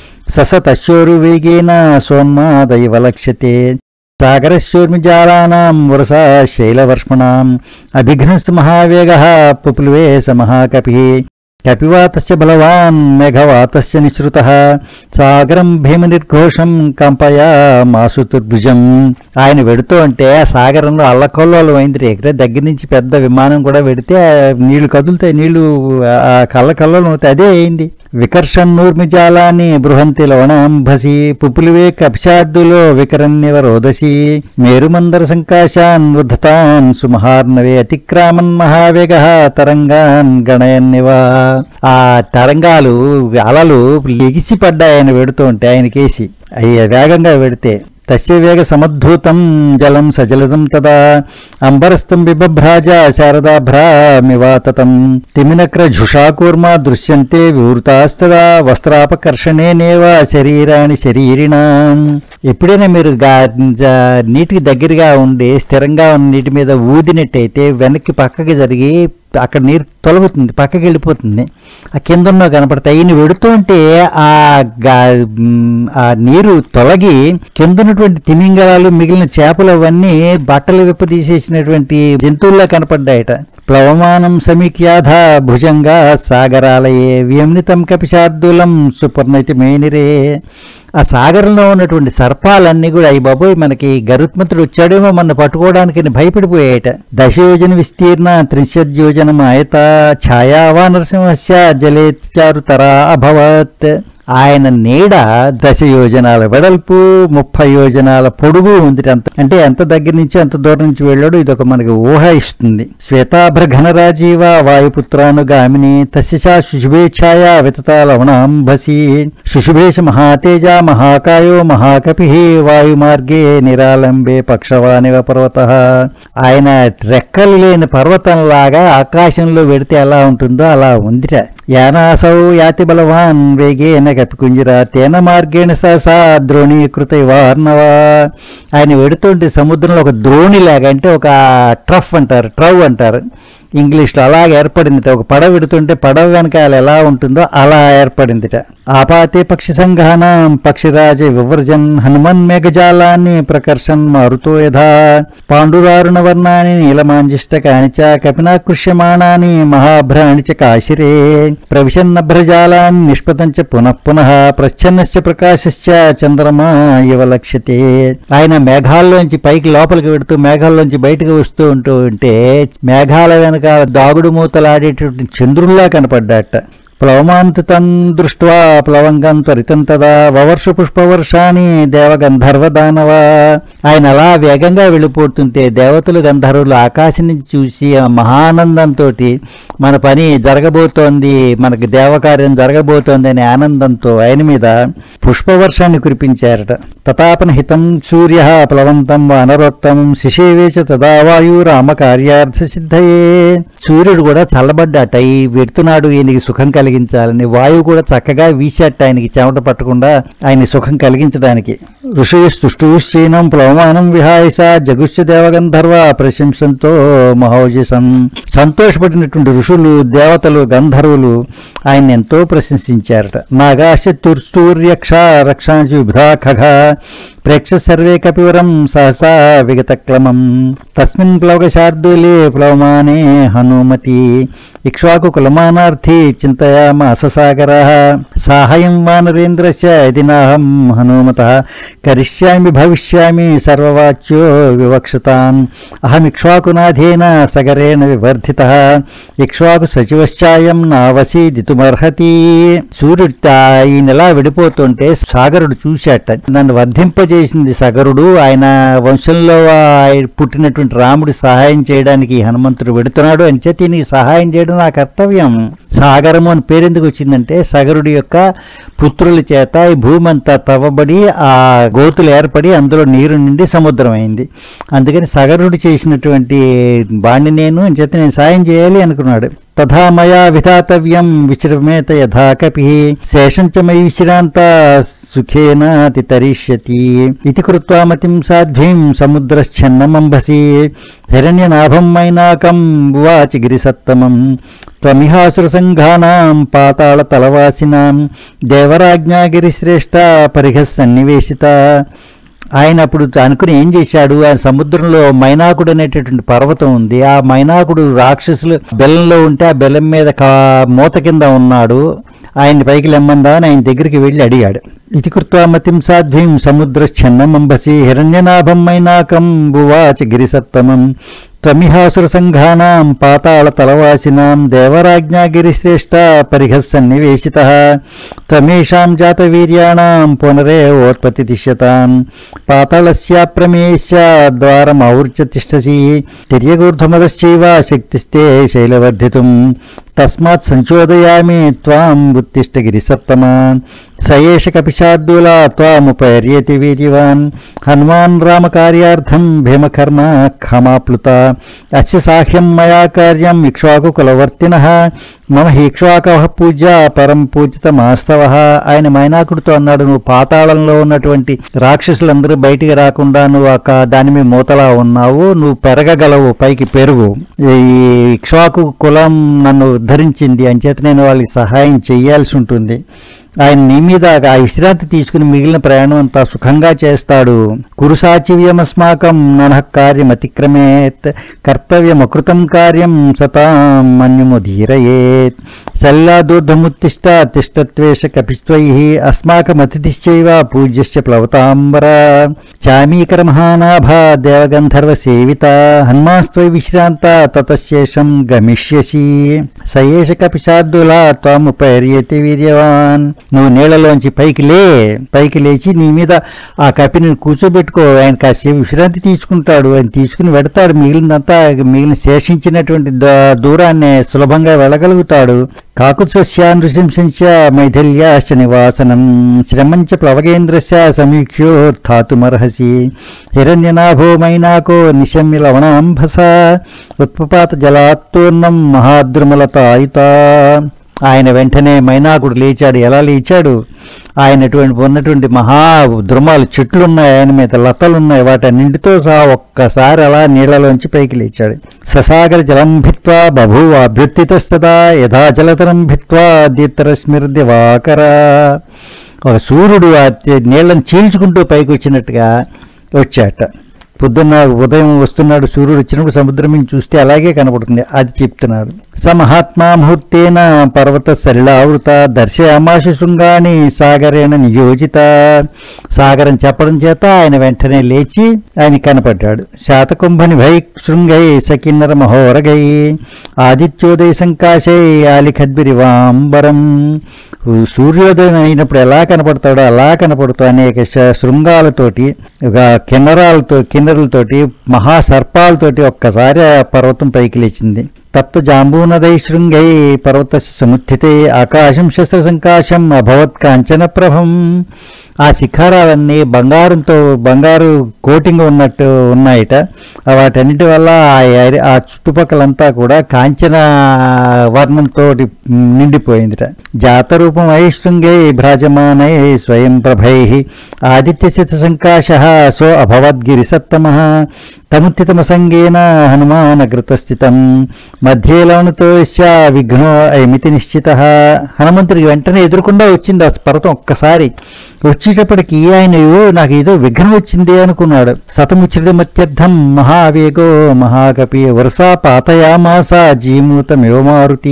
Speaker 1: ససతశోరువేగేన సోన్మాదైవ లక్ష్యతే సాగరశూర్మిజాలానాం వరుసా శైలవర్ష్మణాం అభిఘ్నస్ మహావేగ పుప్లువే స మహాకపి కపివాతస్య బలవాన్ మేఘవాతస్య నిశ్రుత సాగరం భీమనిర్ఘోషం కంపయా మాసుతుర్భుజం ఆయన వెడుతూ అంటే ఆ సాగరంలో అల్లకొల్లోలు అయింది ఎక్కడ దగ్గర నుంచి పెద్ద విమానం కూడా వెడితే ఆ నీళ్లు కదులుతాయి నీళ్లు ఆ కళ్ళ కల్లోలం అవుతాయి అదే అయింది వికర్షన్నూర్మిజాలాన్ని బృహంతి లవణాంభసి పుపులివే కపిశార్దులో వికరన్యవ రోదసి మేరుమందర సంకాశాన్ ఉద్ధతాన్ సుమహార్ణవే అతిక్రామన్ మహావేగ తరంగాన్ గణయన్నివ ఆ తరంగాలు అలలు ఎగిసి పడ్డాయని వెడుతూ ఉంటే ఆయనకేసి అవి వేగంగా వెడితే తస్య వేగ సమద్ధూతం జలం సజలదం తదా అంబరస్థం బిభ్రాజ శారదాభ్రామివాతతం తిమినక్ర ఝుషాకూర్మా దృశ్యంతే వివృతాస్తదా వస్త్రాపకర్షణేనేవ శరీరాణి శరీరిణాం ఎప్పుడైనా మీరు గా- జ- నీటికి దగ్గరగా ఉండి స్థిరంగా ఉన్న నీటి మీద ఊదినట్టయితే వెనక్కి పక్కకి జరిగి అక్కడ నీరు తొలగుతుంది పక్కకి వెళ్ళిపోతుంది ఆ కింద ఉన్న కనపడతాయి ఈయన వెడుతూ ఉంటే ఆ గా- మ్, ఆ నీరు తొలగి కింద ఉన్నటువంటి తిమింగలాలు మిగిలిన చేపలు అవన్నీ బట్టలు విప్పదీసేసినటువంటి జంతువుల్లా కనపడ్డాయట ప్లవమానం సమీక్యాధ భుజంగా సాగరాలయే వ్యంనితం కపిశార్దూలం సుపర్ణైతి మేనిరే ఆ సాగరంలో ఉన్నటువంటి సర్పాలన్నీ కూడా అయ్యి బాబోయ్ మనకి గరుత్మంతుడు వచ్చాడేమో మన పట్టుకోవడానికి అని భయపడిపోయాయట దశయోజన విస్తీర్ణ త్రిశద్యోజనం ఆయత ఛాయావా నరసింహస్య జలేచారుతరా అభవత్ ఆయన నీడ దశ యోజనాల వెడల్పు ముప్పై యోజనాల పొడుగు ఉంది అంత అంటే ఎంత దగ్గర నుంచి ఎంత దూరం నుంచి వెళ్ళాడు ఇది ఒక మనకి ఊహ ఇస్తుంది శ్వేతాభ్ర ఘనరాజీవ వాయుపుత్రానుగామిని తస్య చ శుశుభే ఛాయ వితత లవణాంబసి శుశుభేశ మహాతేజ మహాకాయో మహాకపి వాయుమార్గే నిరాలంబే పక్షవానివ పర్వత ఆయన రెక్కలు లేని పర్వతంలాగా ఆకాశంలో వెడితే ఎలా ఉంటుందో అలా ఉందిట యానాసౌ యాతి బలవాన్ వేగేన కపికుంజర తేన మార్గేణ సహసా ద్రోణీకృత వార్ణవా ఆయన వెడుతుంటే సముద్రంలో ఒక ద్రోణిలాగా అంటే ఒక ట్రఫ్ అంటారు ట్రవ్ అంటారు ఇంగ్లీష్లో అలాగ ఏర్పడిందిట ఒక పడవ విడుతుంటే పడవ వెనకాల ఎలా ఉంటుందో అలా ఏర్పడిందిట ఆపాతే పక్షి సంఘానం పక్షిరాజ వివర్జన్ హనుమన్ మేఘజాలాన్ని ప్రకర్షన్ మారుతో యథా పాండురారుణ వర్ణాని నీలమాంజిష్టకాని చ కపినాకృష్యమాణాని మహాభ్రాణి చ కాశిరే ప్రవిశన్నభ్రజాలాన్ని నిష్పతం చ పునః పునః ప్రచ్ఛన్నశ్చ ప్రకాశశ్చ చంద్రమా ఇవ లక్ష్యతే ఆయన మేఘాల్లోంచి పైకి లోపలికి వెడుతూ మేఘాల్లోంచి బయటకు వస్తూ ఉంటూ ఉంటే మేఘాల వెనక దాగుడు మూతలాడేటటువంటి చంద్రుల్లా కనపడ్డాట ప్లవమాంతం దృష్ట్వా ప్లవంగం త్వరితం తదా వవర్ష పుష్పవర్షాన్ని దేవగంధర్వదానవ ఆయన అలా వేగంగా వెళ్ళిపోతుంటే దేవతలు గంధర్వులు ఆకాశం నుంచి చూసి ఆ మహానందంతో మన పని జరగబోతోంది మనకి దేవకార్యం జరగబోతోంది అనే ఆనందంతో ఆయన మీద పుష్పవర్షాన్ని కురిపించారట తతాపన హితం సూర్య ప్లవంతం వానరోత్తం శిశేవేచ తదా వాయు రామకార్యార్థ సిద్ధయే సూర్యుడు కూడా చల్లబడ్డాట ఈ వెడుతున్నాడు ఈయనకి సుఖం కలిగించాలని వాయువు కూడా చక్కగా వీశాట ఆయనకి చెమట పట్టకుండా ఆయన సుఖం కలిగించడానికి ఋషిస్తుష్టూశ్చీనం ప్లవమానం విహాయస జగుశ్చ దేవగంధర్వ ప్రశంసంతో మహోజసం సంతోషపడినటువంటి ఋషులు దేవతలు గంధర్వులు ఆయన ఎంతో ప్రశంసించారట నాగాశ తుర్స్తూర్యక్ష రక్షాంశి విభా ఖగ ప్రేక్ష సర్వే కపివరం సహసా విగతక్రమం తస్మిన్ ప్లవగశార్దూలే ప్లవమానే హనుమతి ఇక్ష్వాకు కులమానార్థి చింతయామాస సాగర సాహయం వానరేంద్రస్య ఇది నాహం హనుమత కరిష్యామి భవిష్యామి సర్వవాచ్యో వివక్షతాన్ అహమిక్ష్వాకునాథేన సగరేణ వివర్ధిత ఇక్ష్వాకు సచివశ్చాయం నావసీదితుమర్హతి సూర్యుడు తా- ఈయన ఎలా విడిపోతుంటే సాగరుడు చూశాట నన్ను వర్ధింప చేసింది సగరుడు ఆయన వంశంలో ఆయన పుట్టినటువంటి రాముడి సహాయం చేయడానికి హనుమంతుడు వెడుతున్నాడు అని చేతి నీకు సహాయం చేయడం నా కర్తవ్యం సాగరము అని పేరెందుకు వచ్చిందంటే సగరుడి యొక్క పుత్రుల చేత ఈ భూమి అంతా తవ్వబడి ఆ గోతులు ఏర్పడి అందులో నీరు నిండి సముద్రం అయింది అందుకని సగరుడు చేసినటువంటి బాణ్ణి నేను అని చేత నేను సాయం చేయాలి అనుకున్నాడు తథా మయా విధాతవ్యం విశ్రమేత యథా కపి శేషం చ మయి విశ్రాంత సుఖేన తితరిష్యతి ఇది కృత్వా మతిం సాధ్వీం సముద్రశ్చన్నమంభసి హిరణ్యనాభం మైనాకం వాచి గిరిసత్తమం త్వమిహాసురసంఘానాం పాతాళ తలవాసినాం దేవరాజ్ఞాగిరిశ్రేష్ట పరిహ సన్నివేశిత ఆయన అప్పుడు అనుకుని ఏం చేశాడు ఆ సముద్రంలో మైనాకుడు అనేటటువంటి పర్వతం ఉంది ఆ మైనాకుడు రాక్షసులు బెల్లంలో ఉంటే ఆ బెల్లం మీద కా మూత కింద ఉన్నాడు ఆయన్ని పైకి లెమ్మందా అని ఆయన దగ్గరికి వెళ్ళి అడిగాడు ఇది కృత్వా మతిం సాధ్వీం సముద్రశ్చన్నమంబసి హిరణ్యనాభం మైనాకం భువాచ గిరిసత్తమం త్వమిహాసుర సంఘానాం పాతాళ తలవాసినాం దేవరాజ్ఞాగిరిశ్రేష్ట పరిహస్సన్నివేశిత త్వమేషాం జాతవీర్యాణాం పునరేవోత్పత్తి తిష్యతాం పాతాళస్యాప్రమేశ్య ద్వారమౌర్చ తిష్టసి తిర్యగూర్ధమదశ్చైవ శక్తిస్తే శైలవర్ధితుం తస్మాత్ సంచోదయామి త్వాం ఉత్తిష్ట గిరిసత్తమా సయేష కపిశార్దూల త్వాముపర్యతి వీర్యవాన్ హనుమాన్ రామకార్యార్థం భీమకర్మ ఖమాప్లుత అస్య సాహ్యం మయా కార్యం ఇక్ష్వాకు కులవర్తిన మమ హీక్ష్వాక పూజ్య పరం పూజితమాస్తవ ఆయన మైనాకుడితో అన్నాడు నువ్వు పాతాళంలో ఉన్నటువంటి రాక్షసులందరూ బయటికి రాకుండా నువ్వు ఒక దాని మీద మూతలా ఉన్నావు నువ్వు పెరగగలవు పైకి పెరుగు ఈ ఇక్ష్వాకు కులం నన్ను ఉద్ధరించింది అంచేత నేను వాళ్ళకి సహాయం చేయాల్సి ఉంటుంది ఆయన నీ మీద ఆ విశ్రాంతి తీసుకుని మిగిలిన ప్రయాణం అంతా సుఖంగా చేస్తాడు కురుసాచివ్యమస్మాకం ననః కార్యం అతిక్రమేత్ కర్తవ్యమకృతం కార్యం సతాం మన్యుముధీరయేత్ శల్లాదూర్ధముత్తిష్ట తిష్టత్వేష కపిస్త్వై అస్మాకమతిథిశ్చైవ పూజ్యశ్చ ప్లవతాంబర చామీకర మహానాభ దేవగంధర్వ సేవిత హన్మాస్త్వై విశ్రాంత తతశేషం గమిష్యసి సయేష కపిశార్దుల త్వాముపర్యతి వీర్యవాన్ నువ్వు నీళ్లలోంచి పైకి లే పైకి లేచి నీ మీద ఆ కపిని కూర్చోబెట్టుకో ఆయన కాసేపు విశ్రాంతి తీసుకుంటాడు ఆయన తీసుకుని వెడతాడు మిగిలినంతా మిగిలిన శేషించినటువంటి ద- దూరాన్ని సులభంగా వెళ్ళగలుగుతాడు కాకుత్స్యా నృశంసంచ మైథిల్యాశ్చ నివాసనం శ్రమంచ ప్లవగేంద్రస్య సమీక్ష్యోత్థాతుమర్హసి హిరణ్యనాభో మైనాకో నిశమ్య లవణాంభస ఉత్పపాత జలాత్తూర్ణం మహాద్రుమలతాయుత ఆయన వెంటనే మైనాకుడు లేచాడు ఎలా లేచాడు ఆయనటువంటి ఉన్నటువంటి మహా ద్రుమాలు చెట్లు ఉన్నాయి ఆయన మీద లతలు ఉన్నాయి వాటన్నింటితో సహా ఒక్కసారి అలా నీళ్లలోంచి పైకి లేచాడు ససాగర జలం భిత్వా బభూవ అభ్యుత్తితస్తదా యథా జలతరం భిత్వా దీప్తరశ్మిర్దివాకర ఒక సూర్యుడు ఆ నీళ్ళని చీల్చుకుంటూ పైకి వచ్చినట్టుగా వచ్చాట పొద్దున్న ఉదయం వస్తున్నాడు సూర్యుడు వచ్చినప్పుడు సముద్రం నుంచి చూస్తే అలాగే కనపడుతుంది అది చెప్తున్నాడు స మహాత్మా ముహూర్తేన పర్వత సలిలావృత దర్శయామాశు శృంగాని సాగరేణ నియోజిత సాగరం చెప్పడం చేత ఆయన వెంటనే లేచి ఆయన కనపడ్డాడు శాతకుంభని భై శృంగై సకిన్నర మహోరగై ఆదిత్యోదయ సంకాశై ఆలిఖద్భిరివాంబరం సూర్యోదయం అయినప్పుడు ఎలా కనపడతాడో అలా కనపడుతూ అనేక శ- శృంగాలతోటి ఒక కిన్నరాలతో కిన్నెరలతోటి మహాసర్పాలతోటి ఒక్కసారి ఆ పర్వతం పైకి లేచింది తప్త జాంబూనదై శృంగై పర్వత సముత్థితే ఆకాశం శస్త్ర సంకాశం అభవత్ కాంచన ప్రభం ఆ శిఖరాలన్నీ బంగారంతో బంగారు కోటింగ్ ఉన్నట్టు ఉన్నాయట ఆ వాటన్నిటి వల్ల ఆ ఏరి- ఆ చుట్టుపక్కలంతా కూడా కాంచన వర్ణంతో నిండిపోయిందిట జాతరూపం ఐశృంగై భ్రాజమానై స్వయం ప్రభై ఆదిత్య శత సంకాశ సో అభవద్గిరిసత్తమ తముత్థితమసంగేన హనుమానగృతస్థితం మధ్యే లవణతో విఘ్నో ఐమితి నిశ్చిత హనుమంతుడికి వెంటనే ఎదురుకుండా వచ్చింది ఆ పర్వతం ఒక్కసారి వచ్చేటప్పటికి ఆయన "అయ్యో, నాకు ఏదో విఘ్నం వచ్చింది అనుకున్నాడు సతముచ్రిత మత్యర్థం మహావేగో మహాకపి వరుసా పాతయామాస జీమూతమివ మారుతి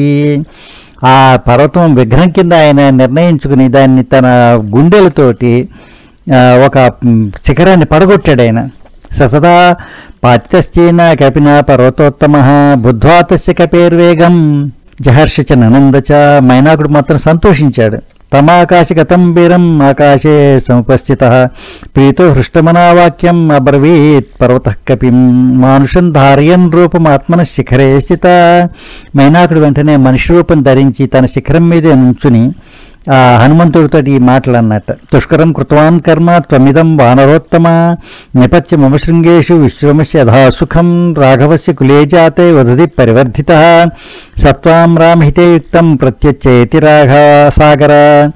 Speaker 1: ఆ పర్వతం విఘ్నం కింద ఆయన నిర్ణయించుకుని దాన్ని తన గుండెలతోటి ఆ, ఒక మ్, శిఖరాన్ని పడగొట్టాడు ఆయన సతదా పాతితశ్చేన కపిన పర్వతోత్తమ బుద్ధ్వా తస్య కపేర్వేగం జహర్ష చ ననంద చ మైనాకుడు మాత్రం సంతోషించాడు తమాకాశగతం వీరం ఆకాశే సముపస్థిత ప్రీతో హృష్టమనావాక్యం అబ్రవీత్ పర్వత కపిం మానుషం ధారయన్ రూపం ఆత్మన శిఖరే స్థిత మైనాకుడు వెంటనే మనిషి రూపం ధరించి తన శిఖరం మీదే నుంచుని ఆ హనుమంతుడితో ఈ మాటలు అన్నట్ట దుష్కరం కృతవాన్ కర్మ త్వమిదం వానరోత్తమ నిపత్య మమ శృంగేషు విశ్వమస్య యథా సుఖం రాఘవస్య కులే జాతే వధుది పరివర్ధిత సత్వాం రామహితే యుక్తం ప్రత్యచ్చేతి రాఘ సాగర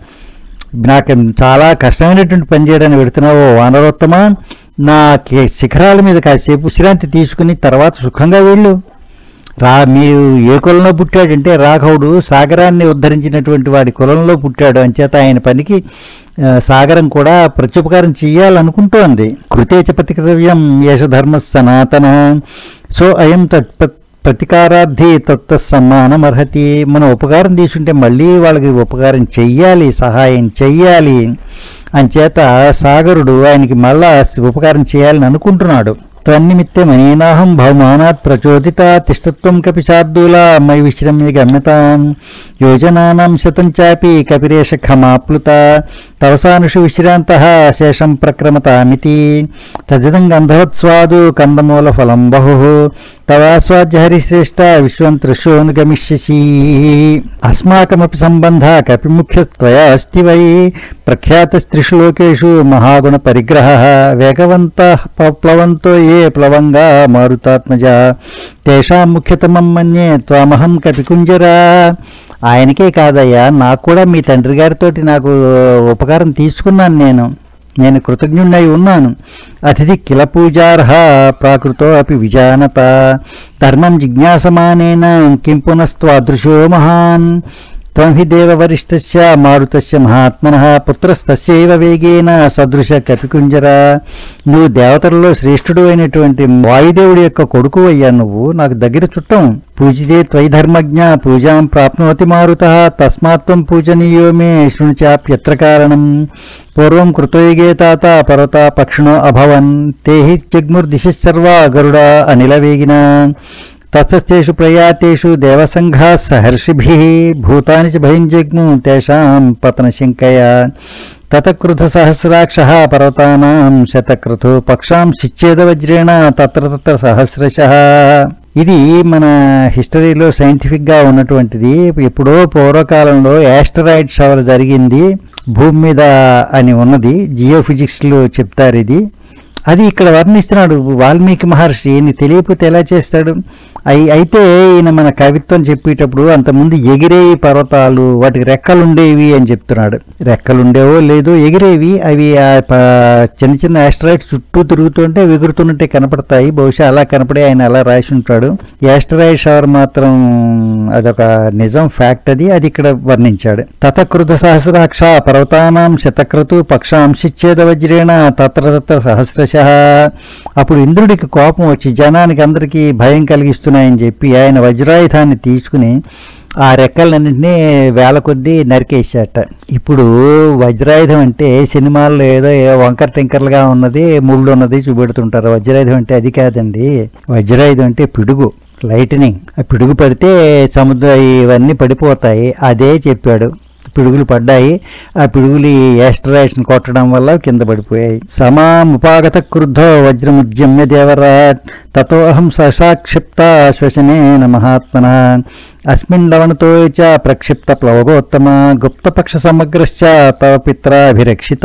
Speaker 1: నాకు చాలా కష్టమైనటువంటి పని చేయడానికి పెడుతున్నావు వానరోత్తమ నా కి- శిఖరాల మీద కాసేపు విశ్రాంతి తీసుకుని తర్వాత సుఖంగా వెళ్ళు రా మీరు ఏ కులంలో పుట్టాడంటే రాఘవుడు సాగరాన్ని ఉద్ధరించినటువంటి వాడి కులంలో పుట్టాడు అంచేత ఆయన పనికి ఆ, సాగరం కూడా ప్రత్యుపకారం చెయ్యాలనుకుంటోంది కృతే చ ప్రతికర్తవ్యం యశ ధర్మ సనాతన సో అయం తత్ ప్రతికారార్థి తత్త సమ్మానమర్హతి మనం ఉపకారం తీసుంటే మళ్ళీ వాళ్ళకి ఉపకారం చెయ్యాలి సహాయం చెయ్యాలి అంచేత సాగరుడు ఆయనకి మళ్ళా ఉపకారం చేయాలని అనుకుంటున్నాడు తన్నిమిత్తమనేనాహం భవమానాత్ ప్రచోదిత తిష్టత్వం కపి శార్దూల మై విశ్రమ్య గమ్యతాం యోజనానాం శతం చాపి కపిరేష ఖమాప్లుత తవసానుషు విశ్రాంత శేషం ప్రక్రమతామితి తదిదం గంధవత్స్వాదు కందమూల ఫలం బహు తవాస్వాద్య హరిశ్రేష్ట విశ్వం త్రిశోనుగమిష్యసి అస్మాకమపి సంబంధ కపి ముఖ్యస్త్వయా అస్తి వై ప్రఖ్యాతస్త్రిషు లోకేషు మహాగుణ పరిగ్రహ వేగవంత ప్లవంతో ఏ ప్లవంగా మారుతాత్మజ తేషాం ముఖ్యతమం మన్యే త్వామహం కపికుంజరా ఆయనకే కాదయ్యా నాకు కూడా మీ తండ్రి గారితోటి నాకు ఉపకారం తీసుకున్నాను నేను నేను కృతజ్ఞుడై ఉన్నాను అతిథి కిల పూజార్హ ప్రాకృతో అపి విజానత ధర్మం జిజ్ఞాసమానేన కిం పునస్త్వాదృశో మహాన్ త్వం హి దేవవరిష్టస్య మారుతస్య మహాత్మనః పుత్రస్తస్యైవ వేగేన సదృశ కపికుంజర నువ్వు దేవతలలో శ్రేష్ఠుడు అయినటువంటి వాయుదేవుడి యొక్క కొడుకు అయ్యా నువ్వు నాకు దగ్గర చుట్టం పూజితే త్వయి ధర్మజ్ఞ పూజాం ప్రాప్నోతి మారుత తస్మాత్ త్వం పూజనీయో మే శృణుచాప్యత్ర కారణం పూర్వం కృతయుగే తాత పర్వత పక్షిణో అభవన్ తే హి జగ్ముర్దిశర్వా గరుడ అనిల వేగిన తతస్థేషు ప్రయాతేషు దేవసంఘా సహర్షిభి భూతాని చ భయం జగ్ము తేషాం పతనశంకయ తతకృత సహస్రాక్ష పర్వతానాం శతకృతు పక్షాం శిచ్చేద వజ్రేణ తత్ర తత్ర సహస్రశ ఇది మన హిస్టరీలో సైంటిఫిక్గా ఉన్నటువంటిది ఎప్పుడో పూర్వకాలంలో యాస్టరాయిడ్ షవర్ జరిగింది భూమి మీద అని ఉన్నది జియోఫిజిక్స్లో చెప్తారు ఇది అది ఇక్కడ వర్ణిస్తున్నాడు వాల్మీకి మహర్షి ఈయన తెలియకపోతే ఎలా చేస్తాడు అయి అయితే ఈయన మన కవిత్వం చెప్పేటప్పుడు అంతకుముందు ఎగిరేవి పర్వతాలు వాటికి రెక్కలు ఉండేవి అని చెప్తున్నాడు రెక్కలు ఉండేవో లేదో ఎగిరేవి అవి ఆ ప- చిన్న చిన్న ఆస్ట్రాయిడ్స్ చుట్టూ తిరుగుతుంటే ఎగురుతున్నట్టే కనపడతాయి బహుశా అలా కనపడే ఆయన అలా రాసి ఉంటాడు యాస్ట్రాయిడ్ షవర్ మాత్రం అదొక నిజం ఫ్యాక్ట్ అది అది ఇక్కడ వర్ణించాడు తతకృత సహస్రాక్ష పర్వతానాం శతక్రతు పక్షాంశిచ్చేద వజ్రేణ తత్ర తత్ర సహస్రశ అప్పుడు ఇంద్రుడికి కోపం వచ్చి జనానికి అందరికీ భయం కలిగిస్తున్నాయని చెప్పి ఆయన వజ్రాయుధాన్ని తీసుకుని ఆ రెక్కలన్నింటినీ వేల కొద్దీ నరికేసాట ఇప్పుడు వజ్రాయుధం అంటే సినిమాల్లో ఏదో ఏ వంకర టింకర్లుగా ఉన్నది ముళ్ళు ఉన్నది చూపెడుతుంటారు వజ్రాయుధం అంటే అది కాదండి వజ్రాయుధం అంటే పిడుగు లైటనింగ్ ఆ పిడుగు పడితే సముద్ర ఇవన్నీ పడిపోతాయి అదే చెప్పాడు పిడుగులు పడ్డాయి ఆ పిడుగులు ఈ యాస్ట్రాయిడ్స్ని కొట్టడం వల్ల కింద పడిపోయాయి సమాముపాగత క్రుద్ధో వజ్రముద్యమ్య దేవరాట్ తతో అహం సశాక్షిప్త శ్వసనేన మహాత్మన అస్మిన్ లవణతో చ ప్రక్షిప్త ప్లవగోత్తమ గుప్తపక్ష సమగ్రశ్చ తవ పిత్రాభిరక్షిత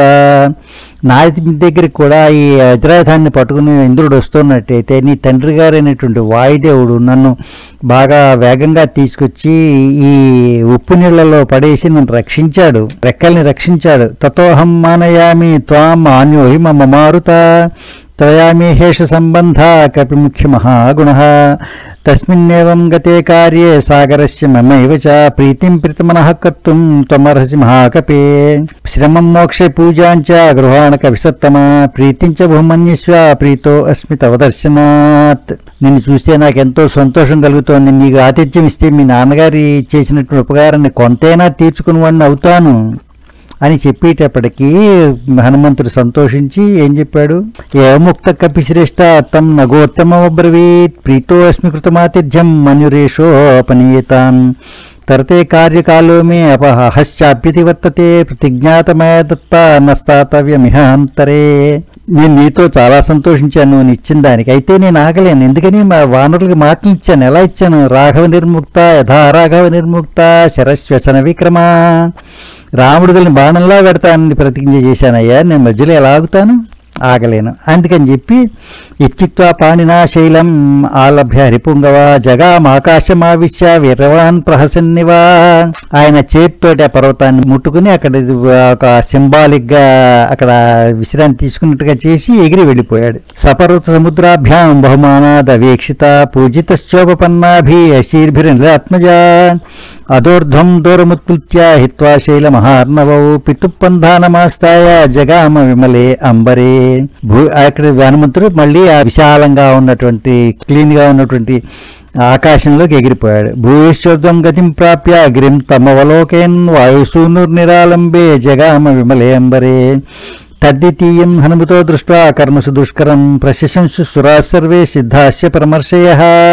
Speaker 1: నా దగ్గరికి కూడా ఈ వజ్రాయుధాన్ని పట్టుకుని ఇంద్రుడు వస్తున్నట్టయితే నీ తండ్రి గారైనటువంటి వాయుదేవుడు నన్ను బాగా వేగంగా తీసుకొచ్చి ఈ ఉప్పు నీళ్లలో పడేసి నన్ను రక్షించాడు రెక్కల్ని రక్షించాడు తతోహం మానయామి త్వాం మాన్యోహి మమ మారుత త్వయామి హేష సంబంధ కపి ముఖ్య మహాగుణ తస్మిన్నేవం గతే కార్యే సాగరస్య మమైవ చ ప్రీతిం ప్రీతమనః కర్తుం త్వమర్హసి మహాకపే శ్రమం మోక్షే పూజాంచ గృహాణ కవిసత్తమ ప్రీతించ బహుమన్యస్వ ప్రీతో అస్మి తవ దర్శనాత్ నిన్ను చూస్తే నాకు ఎంతో సంతోషం కలుగుతోంది నీకు ఆతిథ్యం ఇస్తే మీ నాన్నగారి చేసినటువంటి ఉపకారాన్ని కొంతైనా తీర్చుకుని వాడిని అవుతాను అని చెప్పేటప్పటికీ హనుమంతుడు సంతోషించి ఏం చెప్పాడు ఏముక్త కపిశ్రేష్ట తం నగోత్తమబ్రవీత్ ప్రీతో అస్మి కృతమాతిథ్యం మనురేషోపనీయతాం తరతే కార్యకాలో మే అపహశ్చాప్యతి వర్తతే ప్రతిజ్ఞాతమయ దత్త నస్తాతవ్యమిహ అంతరే నేను నీతో చాలా సంతోషించాను నువ్వు ఇచ్చిన దానికి అయితే నేను ఆగలేను ఎందుకని మా వానరులకి మాటలు ఇచ్చాను ఎలా ఇచ్చాను రాఘవ నిర్ముక్త యథా రాఘవ నిర్ముక్త శరశ్వసన విక్రమ రాముడు గలని బాణంలా పెడతానని ప్రతిజ్ఞ చేశానయ్యా నేను మధ్యలో ఎలా ఆగుతాను ఆగలేను అందుకని చెప్పి ఇత్యుక్త్వా పాణినా శైలం ఆలభ్య హరిపుంగవ జగామాకాశమావిశ్య వీరవాన్ ప్రహసన్నివా ఆయన చేతితోటి ఆ పర్వతాన్ని ముట్టుకుని అక్కడ ఇది ఒక సింబాలిక్ గా అక్కడ విశ్రాంతి తీసుకున్నట్టుగా చేసి ఎగిరి వెళ్ళిపోయాడు సపర్వత సముద్రాభ్యాం బహుమానాద వీక్షిత పూజితశ్చోపన్నాభి అశీర్భిరాత్మజ అదోర్ధ్వం దూరముత్కృత్య హిత్వా శైలమహార్ణవౌ పితుప్పంధానమాస్తాయ జగామ విమలే అంబరే భూ అక్కడ హనుమంతుడు మళ్ళీ ఆ విశాలంగా ఉన్నటువంటి క్లీన్ గా ఉన్నటువంటి ఆకాశంలోకి ఎగిరిపోయాడు భూయేశ్వర్ధం గతిం ప్రాప్య గిరిం తమవలోకేన్ వాయుసూనుర్నిరాలంబే జగామ విమలే అంబరే తద్వితీయం హనుమతో దృష్ట్వా కర్మసు దుష్కరం ప్రశంసు సురా సర్వే సిద్ధాస్య పరమర్శయ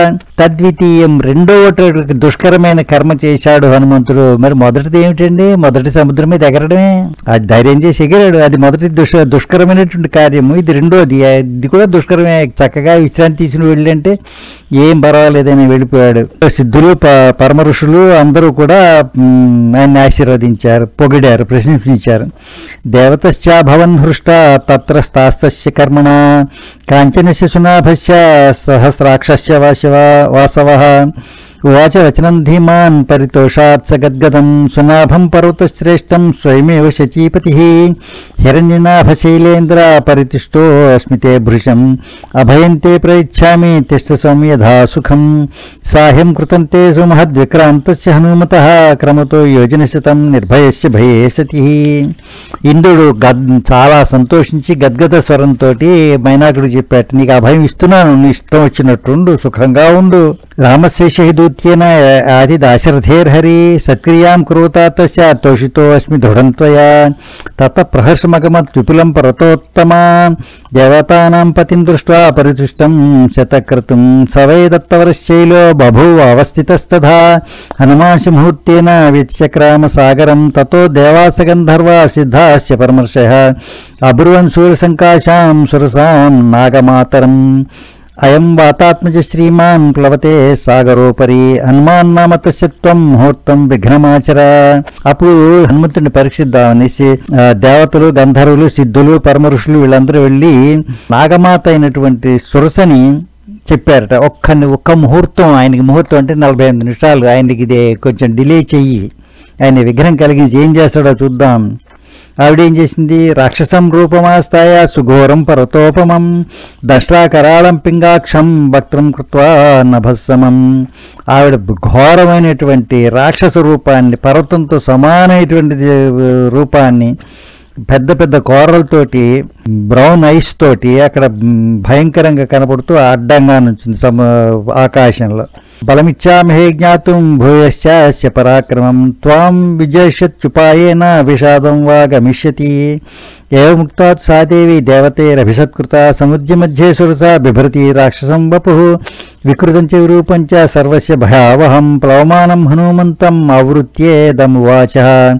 Speaker 1: తద్వితీయం రెండవ దుష్కరమైన కర్మ చేశాడు హనుమంతుడు మరి మొదటిది ఏమిటండి మొదటి సముద్రం మీద ఎగరడమే అది ధైర్యం చేసి ఎగిరాడు అది మొదటి దుష్ దుష్కరమైనటువంటి కార్యము ఇది రెండోది ఇది కూడా దుష్కరమే చక్కగా విశ్రాంతి తీసుకుని వెళ్ళంటే ఏం పర్వాలేదని వెళ్ళిపోయాడు సిద్ధులు ప- పరమ ఋషులు అందరూ కూడా మ్, ఆయన్ని ఆశీర్వదించారు పొగిడారు ప్రశంసించారు దేవతశ్చ భవన్ హృష్ట తత్ర స్తాస్తస్య కర్మణ కాంచనస్య సునాభస్య సహస్రాక్షస్య వాశవ వాసవ ఉవాచ వచనం ధీమాన్ పరితోషాత్ స గద్గదం సునాభం పర్వతశ్రేష్టం స్వయమేవ శచీపతి హిరణ్యనాభశైలేంద్ర పరితిష్టో అస్మితే భృశం అభయంతే ప్రయిచ్ఛామి తిష్ట సౌమ్యధా సుఖం సాహ్యం కృతంతే సుమహద్విక్రాంతస్య హనుమత క్రమతో యోజనశతం నిర్భయస్య భయే సతి ఇంద్రుడు గద్ చాలా సంతోషించి గద్గద స్వరంతో మైనాకుడు చెప్పాడు నీకు అభయం ఇస్తున్నాను నీ ఇష్టం వచ్చినట్టుండు సుఖంగా ఉండు రామశేష దూత్యేన ఆది దాశరథేర్హరి సత్క్రియాం కురుతా తస్య తోషితో అస్మి దృఢం త్వయా తత ప్రహర్షమగమత్ విపులం పర్వతోత్తమా దేవతానాం పతిం దృష్ట్వా పరితుష్టం శతక్రతుం సవై దత్తవరశైలో బభూవ అవస్థితస్తథా హనుమాంశ ముహూర్తేన వ్యతిచక్రామ సాగరం తతో దేవాసగంధర్వా సిద్ధాస్య పరమర్షయ అబ్రువన్ సూర్యసంకాశాం సురసాం నాగమాతరం అయం వాతాత్మజ శ్రీమాన్ ప్లవతే సాగరోపరి హనుమాన్ నామ తస్య త్వం ముహూర్తం విఘ్నమాచర అప్పుడు హనుమంతుడిని పరీక్షిద్దామనేసి ఆ, దేవతలు గంధర్వులు సిద్ధులు పరమ ఋషులు వీళ్ళందరూ వెళ్ళి నాగమాత అయినటువంటి సురసని చెప్పారట ఒక్క ఒక్క ముహూర్తం ఆయనకి ముహూర్తం అంటే నలభై ఎనిమిది నిమిషాలు ఆయనకి ఇదే కొంచెం డిలే చెయ్యి ఆయన విగ్రహం కలిగించి ఏం చేస్తాడో చూద్దాం ఆవిడేం చేసింది రాక్షసం రూపమాస్తాయ సుఘోరం పరతోపమం దష్ట్రాకరాళం పింగాక్షం వక్త్రం కృత్వా నభస్సమం ఆవిడ ఘోరమైనటువంటి రాక్షస రూపాన్ని పర్వతంతో సమానమైనటువంటి రూపాన్ని పెద్ద పెద్ద కోరలతోటి బ్రౌన్ ఐస్ తోటి అక్కడ మ్, భయంకరంగా కనపడుతూ అడ్డంగా నుంచింది సమ ఆకాశంలో బలమిచ్చామహే జ్ఞాతుం భూయశ్చాస్య పరాక్రమం త్వాం విజయష్యుపాయేన విషాదం వా గమిష్యతి ఏముక్తాత్ సాదేవి దేవతేరభిసత్కృత సముద్య మధ్యే సురసా బిభ్రతి రాక్షసం వపు వికృతం చ విరూపం చ సర్వస్య భయావహం ప్లవమానం హనుమంతం ఆవృత్యేదమువాచ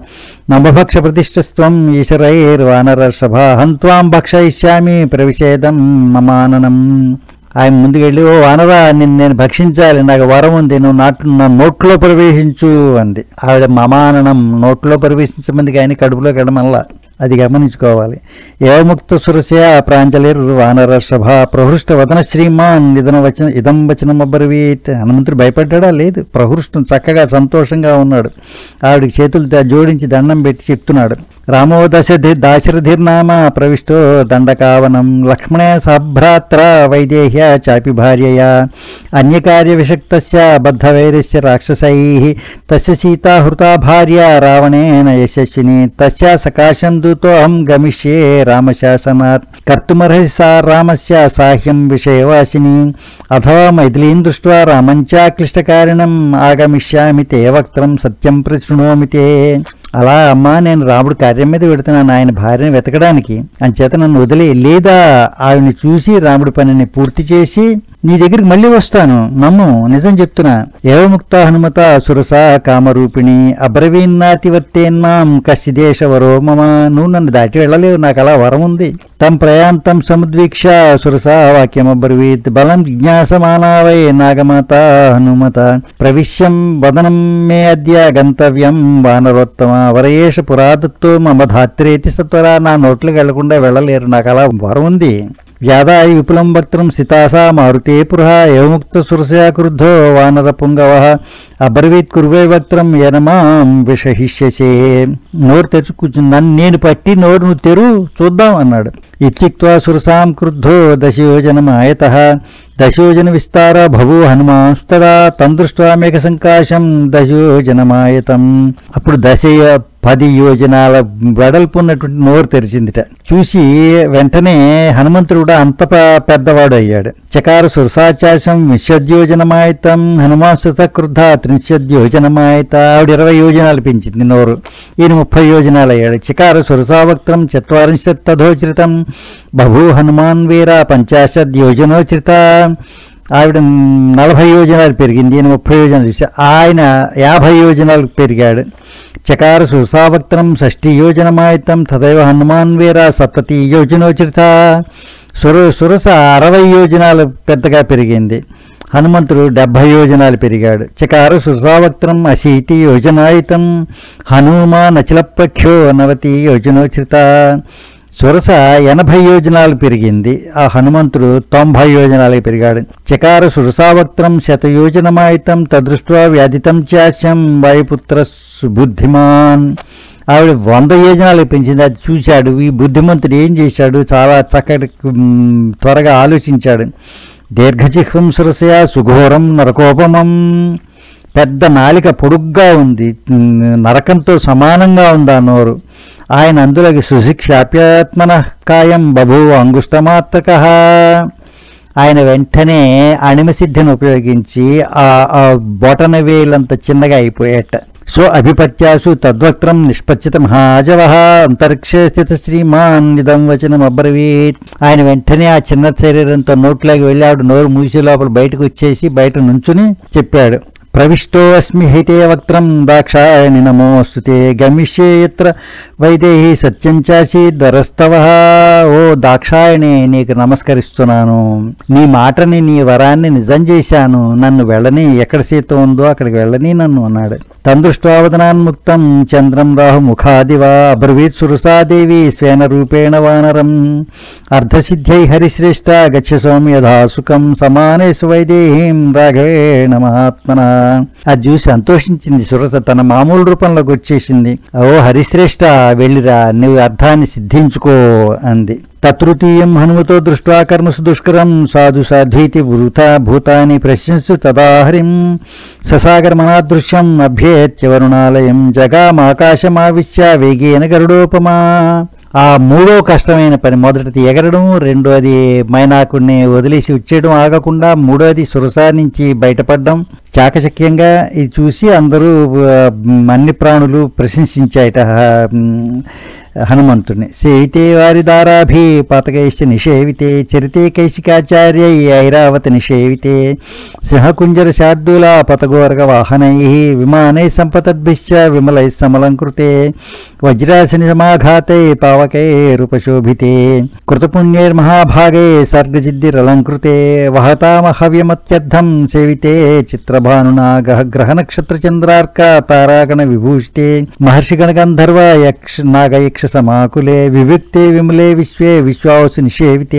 Speaker 1: నమభక్ష ప్రతిష్టస్త్వం ఈశ్వరైర్వానరర్షభ హంత్వాం భక్షయిష్యామి ప్రవిషేదం మమాననం ఆయన ముందుకెళ్ళి ఓ వానరా నిన్ను నేను భక్షించాలి నాకు వరం ఉంది నువ్వు నాటు నా నోట్లో ప్రవేశించు అంది ఆవిడ మమాననం నోట్లో ప్రవేశించమంది కానీ కడుపులోకి వెళ్ళమల్లా అది గమనించుకోవాలి ఏముక్త సురస్య ప్రాంజలిర్ వానరసభ ప్రహృష్ట వదన శ్రీమాన్ ఇదన వచన ఇదం వచనం అబ్రవీత్ హనుమంతుడు భయపడ్డా లేదు ప్రహృష్టం చక్కగా సంతోషంగా ఉన్నాడు ఆవిడికి చేతులు ద- జోడించి దండం పెట్టి చెప్తున్నాడు రామో దశధి దాశరథిర్నామ ప్రవిష్టో దండకావనం లక్ష్మణే సభ్రాత్ర వైదేహ్య చాపి భార్యయా అన్యకార్య విషక్తస్య బద్ధవైరస్య రాక్షసై తస్య సీతా హృతా భార్య రావణేన యశస్విని తస్యా సకాశం దూతోహం గమిష్యే రామశాసనాత్ కర్తుమర్హసి సా రామస్య సాహ్యం విషయవాసిని అథవా మైథిలీం దృష్ట్వా రామంచా క్లిష్టకారిణం ఆగమిష్యామి తే వక్త్రం సత్యం ప్రశృణోమి తే అలా అమ్మా నేను రాముడి కార్యం మీద పెడుతున్నాను ఆయన భార్యను వెతకడానికి అంచేత నన్ను వదిలే లేదా ఆవిడని చూసి రాముడి పనిని పూర్తి చేసి నీ దగ్గరికి మళ్ళీ వస్తాను నమ్ము నిజం చెప్తున్నా ఏవముక్త హనుమత సురస కామరూపిణి అబ్రవీన్నాతివర్తేన్మాం కశ్చిదేశవరో మమ నువ్వు నన్ను దాటి వెళ్ళలేవు నాకు అలా వరం ఉంది తం ప్రయాంతం సముద్వీక్ష సురస వాక్యమబ్రవీత్ బలం జిజ్ఞాసమానావై నాగమాత హనుమత ప్రవిశ్యం వదనం మే అద్య గంతవ్యం వానరోత్తమ వరయేష పురాతత్వ మమ ధాత్రేతి సత్వర నా నోట్లోకి వెళ్లకుండా వెళ్ళలేరు నాకు అలా వరం ఉంది వ్యాదాయ విపులం వక్త్రం సితాసా మారుతే పురః ఏవముక్త సురసయా క్రుద్ధో వానర పుంగవ అబ్రవీత్ కురువే వక్త్రం యనమాం విషహిష్యసే నోరు తెచ్చు కూర్చుని నన్ను నేను పట్టి నోరు నువ్వు తెరు చూద్దాం అన్నాడు ఇత్యుక్త్వా సురసాం క్రుద్ధో దశయోజనమాయత దశయోజన విస్తార భవో హనుమాంస్తదా తందృష్ట్వా మేఘ సంకాశం దశయోజనమాయతం అప్పుడు దశ పది యోజనాల వెడల్పు ఉన్నటువంటి నోరు తెరిచిందిట చూసి వెంటనే హనుమంతుడు కూడా అంత ప- పెద్దవాడు అయ్యాడు చకార సురసాచాశం విశ్వద్యోజనమాయతం హనుమాంసుత క్రుద్ధ త్రింశద్యోజనమాయత ఆవిడ ఇరవై యోజనాలు పెంచింది నోరు ఈయన ముప్పై యోజనాలు అయ్యాడు చకార సురసావక్త్రం చత్వరింశత్ తథోచరితం బభూ హనుమాన్ వీర పంచాశద్ యోజనోచరిత ఆవిడ నలభై యోజనాలు పెరిగింది ఈయన ముప్పై యోజనాలు చూసి ఆయన యాభై యోజనాలు పెరిగాడు చకార సుసావక్త్రం షష్ఠి యోజనమాయతం తదైవ హనుమాన్ వీర సప్తతి యోజనోచరిత సుర సురస అరవై యోజనాలు పెద్దగా పెరిగింది హనుమంతుడు డెబ్భై యోజనాలు పెరిగాడు చకార సుసావక్త్రం అశీతి యోజనాయుతం హనుమాన్ అచలపక్షో నవతి యోజనోచరిత సురస ఎనభై యోజనాలు పెరిగింది ఆ హనుమంతుడు తొంభై యోజనాలకు పెరిగాడు చకార సురసావక్త్రం శతయోజనమాయితం తదృష్ట్వా వ్యాధితం చాస్యం వాయుపుత్ర బుద్ధిమాన్ ఆవిడ వంద యోజనాలకు పెంచింది అది చూశాడు ఈ బుద్ధిమంతుడు ఏం చేశాడు చాలా చక్కటి మ్, త్వరగా ఆలోచించాడు దీర్ఘజిహ్వం సురసయ సుఘోరం నరకోపమం పెద్ద నాలిక పొడుగ్గా ఉంది మ్, నరకంతో సమానంగా ఉంది ఆ నోరు ఆయన అందులోకి సుశిక్షాప్యాత్మన కాయం బభూవ అంగుష్టమాత్రక ఆయన వెంటనే అణిమసిద్ధిని ఉపయోగించి ఆ ఆ బొటన వేలంత చిన్నగా అయిపోయేట సో అభిపత్యాసు తద్వక్త్రం నిష్పచ్చిత మహాజవ అంతరిక్షే స్థిత శ్రీమాన్ ఇదం వచనం అబ్రవీత్ ఆయన వెంటనే ఆ చిన్న శరీరంతో నోట్లోకి వెళ్ళి ఆవిడ నోరు మూసి లోపల బయటకు వచ్చేసి బయట నుంచుని చెప్పాడు ప్రవిష్టోస్మి హైతే వక్త్రం దాక్షాయణి నమోస్తుతే గమిష్యే యత్ర వైదేహి సత్యం చాసి దరస్తవ ఓ దాక్షాయణి నీకు నమస్కరిస్తున్నాను నీ మాటని నీ వరాన్ని నిజం చేశాను నన్ను వెళ్ళని ఎక్కడ సీత ఉందో అక్కడికి వెళ్ళని నన్ను అన్నాడు తందృష్టావదనాన్ముక్తం చంద్రం రాహు ముఖాదివా అబ్రవీత్ సురసాదేవి స్వేన రూపేణ వానరం అర్ధసిద్ధ్యై హరిశ్రేష్ట గచ్చ సౌమ్య యథాసుఖం సమానే వైదేహీం రాఘవేణ మహాత్మన అది చూసి సంతోషించింది సురస తన మామూలు రూపంలోకి వచ్చేసింది ఓ హరిశ్రేష్ట వెళ్ళిరా నువ్వు అర్థాన్ని సిద్ధించుకో అంది తతృతీయం హనుమతో దృష్ట్వా కర్మసు దుష్కరం సాధు సాధ్వీతి వృథా భూతాని ప్రశంసు తదా హరిం ససాగరమనాదృశ్యం అభ్యేత్య వరుణాలయం జగామాకాశమావిశ్య వేగేన గరుడోపమా ఆ మూడో కష్టమైన పని మొదటిది ఎగరడం రెండోది మైనాకుడిని వదిలేసి వచ్చేయడం ఆగకుండా మూడోది సురసా నుంచి బయటపడడం చాకచక్యంగా ఇది చూసి అందరూ ఆ, అన్ని ప్రాణులు ప్రశంసించాయట ఆ, హనుమంతుడిని సేవితే వారి దారాభి పతకైశ్చ నిషేవితే చరితే కైశికాచార్య ఐరావత నిషేవితే సింహకుంజర శార్దూల పతగోరగ వాహనై విమానై సంపతద్భిశ్చ విమలై సమలంకృతే వజ్రాసని సమాఘాతై పావకై రూపశోభితే కృతపుణ్యైర్మహాభాగే సర్గజిద్దిరలంకృతే వహతామహవ్యమత్యర్థం సేవితే చిత్రభానునా గహ గ్రహ నక్షత్ర చంద్రార్క తారాగణ విభూషితే మహర్షిగణ గంధర్వ యక్ష నాగయక్ష సమాకులే వివిక్తే విమలే విశ్వే విశ్వాసు నిషేవితే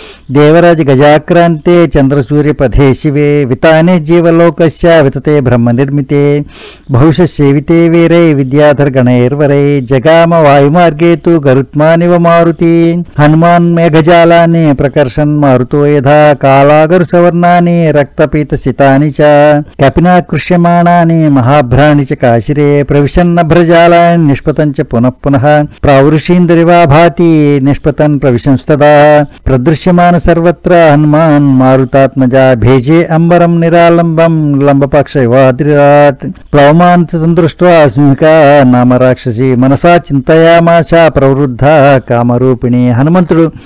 Speaker 1: దేవరాజ గజాక్రాంతే చంద్రసూర్య పథే శివే వితానే జీవలోకస్య వితతే బ్రహ్మ నిర్మితే బహుశ సేవితే వీరై విద్యాధర్ గణైర్వరై జగామ వాయుమార్గే తు గరుత్మానివ మారుతి హనుమాన్ మేఘజాలాన్ని ప్రకర్షన్ మారుతో యథా కాలాగరు సవర్ణాని రక్తపీత సితాని చ కపినాకృష్యమాణాని మహాభ్రాణి చ కాశిరే ప్రవిశన్నభ్రజాలాన్ని నిష్పతం చ పునః పునః ప్రావృషీంద్రివా భాతి నిష్పతన్ ప్రవిశంస్తదా ప్రదృశ్యమాన సర్వత్ర హనుమాన్ మారుతాత్మజా భేజే అంబరం నిరాలంబం లంబపక్ష ఇవాద్రిరాట్ ప్లవమాంతం దృష్ట్వా సింహికా నామ రాక్షసి మనసా చింతయామాశ ప్రవృద్ధ కామరూపిణి హనుమంతుడు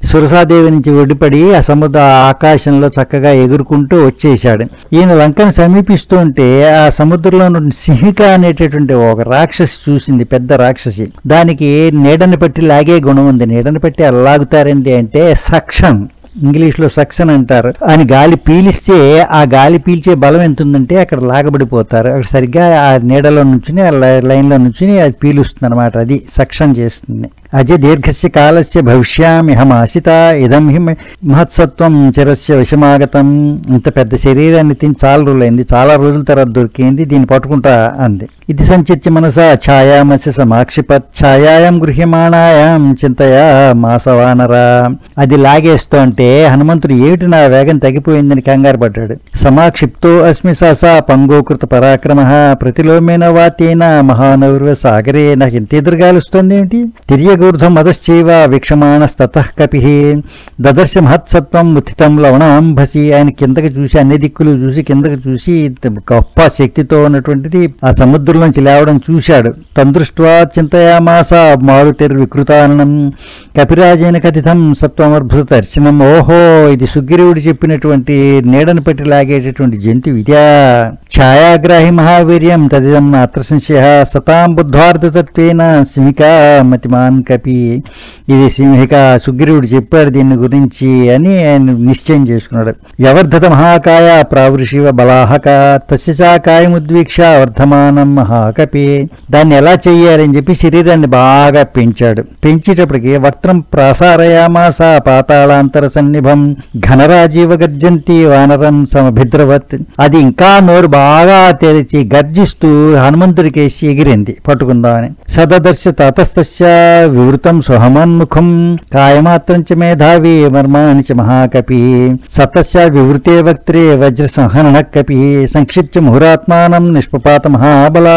Speaker 1: సురసాదేవి నుంచి ఒడిపడి ఆ సముద్ర ఆ ఆకాశంలో చక్కగా ఎగురుకుంటూ వచ్చేసాడు ఈయన లంకను సమీపిస్తూ ఉంటే ఆ సముద్రంలో నుండి సింహిక అనేటటువంటి ఒక రాక్షసి చూసింది పెద్ద రాక్షసి దానికి నీడని పట్టి లాగే గుణం ఉంది నీడని పట్టి ఎలా లాగుతారండి అంటే సక్షన్ ఇంగ్లీష్ లో సక్షన్ అంటారు అని గాలి పీలిస్తే ఆ గాలి పీల్చే బలం ఎంత ఉందంటే అక్కడ లాగబడిపోతారు అక్కడ సరిగ్గా ఆ నీడలో నుంచి ఆ లైన్ లో నుంచి అది పీలుస్తుంది అనమాట అది సక్షన్ చేస్తుంది అజ దీర్ఘస్య కాలస్య భవిష్యామిహమాశిత ఇదం హి మహత్సత్వం చిరస్య విషమాగతం ఇంత పెద్ద శరీరాన్ని తిని చాలా రోజులైంది చాలా రోజుల తర్వాత దొరికింది దీన్ని పట్టుకుంటా అంది ఇది సంచిత్య మనస ఛాయామస్య సమాక్షిపత్ ఛాయాయం గృహ్యమాణాయాం చింతయా మాసవానరా అది లాగేస్తూ అంటే హనుమంతుడు ఏమిటి నా వేగం తగ్గిపోయిందని కంగారు పడ్డాడు సమాక్షిప్తో అస్మి ససా పంగోకృత పరాక్రమ ప్రతిలోమేన వాతేన మహానౌర్వ సాగరే నాకు ఇంత ఎదురుగాలుస్తుంది ఏమిటి తిరియగూర్ధం మదశ్చైవ వీక్షమాణస్తత కపి దదర్శ మహత్సత్వం ఉత్థితం లవణాంభసి ఆయన కిందకి చూసి అన్ని దిక్కులు చూసి కిందకి చూసి గొప్ప శక్తితో ఉన్నటువంటిది ఆ సముద్రంలోంచి లేవడం చూశాడు తందృష్ట్వా చింతయామాస మారుతిర్ వికృతానం కపిరాజైన కథితం సత్వమర్భుత దర్శనం ఓహో ఇది సుగ్రీవుడు చెప్పినటువంటి నీడను పట్టి లాగేటటువంటి జంతు విద్యా ఛాయాగ్రాహి మహావీర్యం తదిదం నాత్ర సంశయ సతాం బుద్ధార్థతత్వేన సింహిక మతిమాన్ కపి ఇది సింహిక సుగ్రీవుడు చెప్పాడు దీని గురించి అని ఆయన నిశ్చయం చేసుకున్నాడు వ్యవర్ధత మహాకాయ ప్రావృషివ బలాహక తస్య కాయముద్వీక్ష వర్ధమానం మహాకపి దాన్ని ఎలా చెయ్యాలని చెప్పి శరీరాన్ని బాగా పెంచాడు పెంచేటప్పటికి వక్త్రం ప్రాసారయామాస పాతాళాంతర సన్నిభం ఘనరాజీవ గర్జంతి వానరం సమభిద్రవత్ అది ఇంకా నోరు బాగా తెరిచి గర్జిస్తూ హనుమంతుడికేసి ఎగిరింది పట్టుకుందామని సదదర్శ తతస్తస్య వివృతం సుహమన్ముఖం కాయమాత్రం చ మేధావి మర్మాని చ మహాకపి సతస్య వివృతే వక్త్రే వజ్ర సంహరణ కపి సంక్షిప్య ముహురాత్మానం నిష్పపాత మహాబల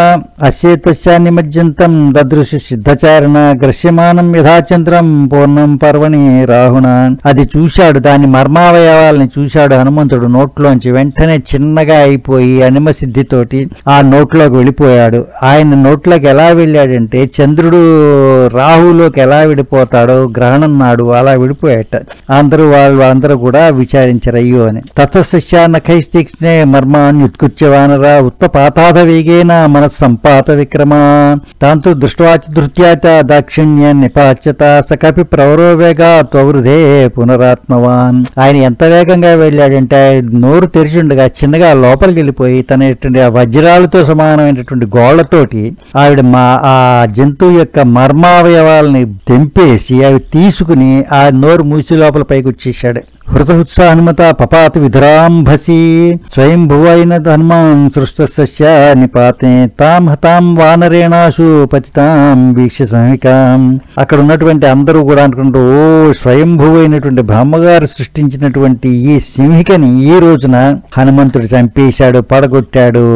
Speaker 1: అస్యేతస్య నిమజ్జంతం దదృశు సిద్ధచారణ గ్రశ్యమానం యథాచంద్రం పూర్ణం పర్వణి రాహుణ అది చూశాడు దాని మర్మావయవాల్ని చూశాడు హనుమంతుడు నోట్లోంచి వెంటనే చిన్నగా అయిపోయి అనిమ సిద్ధితోటి ఆ నోట్లోకి వెళ్ళిపోయాడు ఆయన నోట్లోకి ఎలా వెళ్ళాడంటే చంద్రుడు రాహులోకి ఎలా విడిపోతాడో గ్రహణం నాడు అలా విడిపోయాట అందరూ వాళ్ళు అందరూ కూడా విచారించారు అయ్యో అని తతసస్యానఖైస్తీక్ష్ణే మర్మాన్యుత్కుచ్య వానర ఉత్పపాతాద వేగేన మనస్సంపాత విక్రమ తాంతు దృష్ట్వాచ ధృత్యాచ దాక్షిణ్య నిపాచ్యత సకపి ప్రవరో వేగా త్వవృధే పునరాత్మవాన్ ఆయన ఎంత వేగంగా వెళ్ళాడంటే ఆయన నోరు తెరిచుండగా చిన్నగా లోపలికి వెళ్ళిపోయి తన యొక్క ఆ వజ్రాలతో సమానమైనటువంటి గోళ్లతోటి ఆవిడ మా ఆ జంతువు యొక్క మర్మావయవాల్ని తెంపేసి అవి తీసుకుని ఆ నోరు మూసి లోపల పైకి వచ్చేసాడు హృతహుత్స హనుమత పపాత విధురాంభసి స్వయంభువైన హనుమాన్ సృష్టస్య నిపాతే తాం హతాం వానరేణాశు పతితాం వీక్ష సంహికాం అక్కడ ఉన్నటువంటి అందరూ కూడా అనుకుంటూ ఓ స్వయంభువైనటువంటి బ్రహ్మగారు సృష్టించినటువంటి ఈ సింహికని ఈ రోజున హనుమంతుడు చంపేశాడు పడగొట్టాడు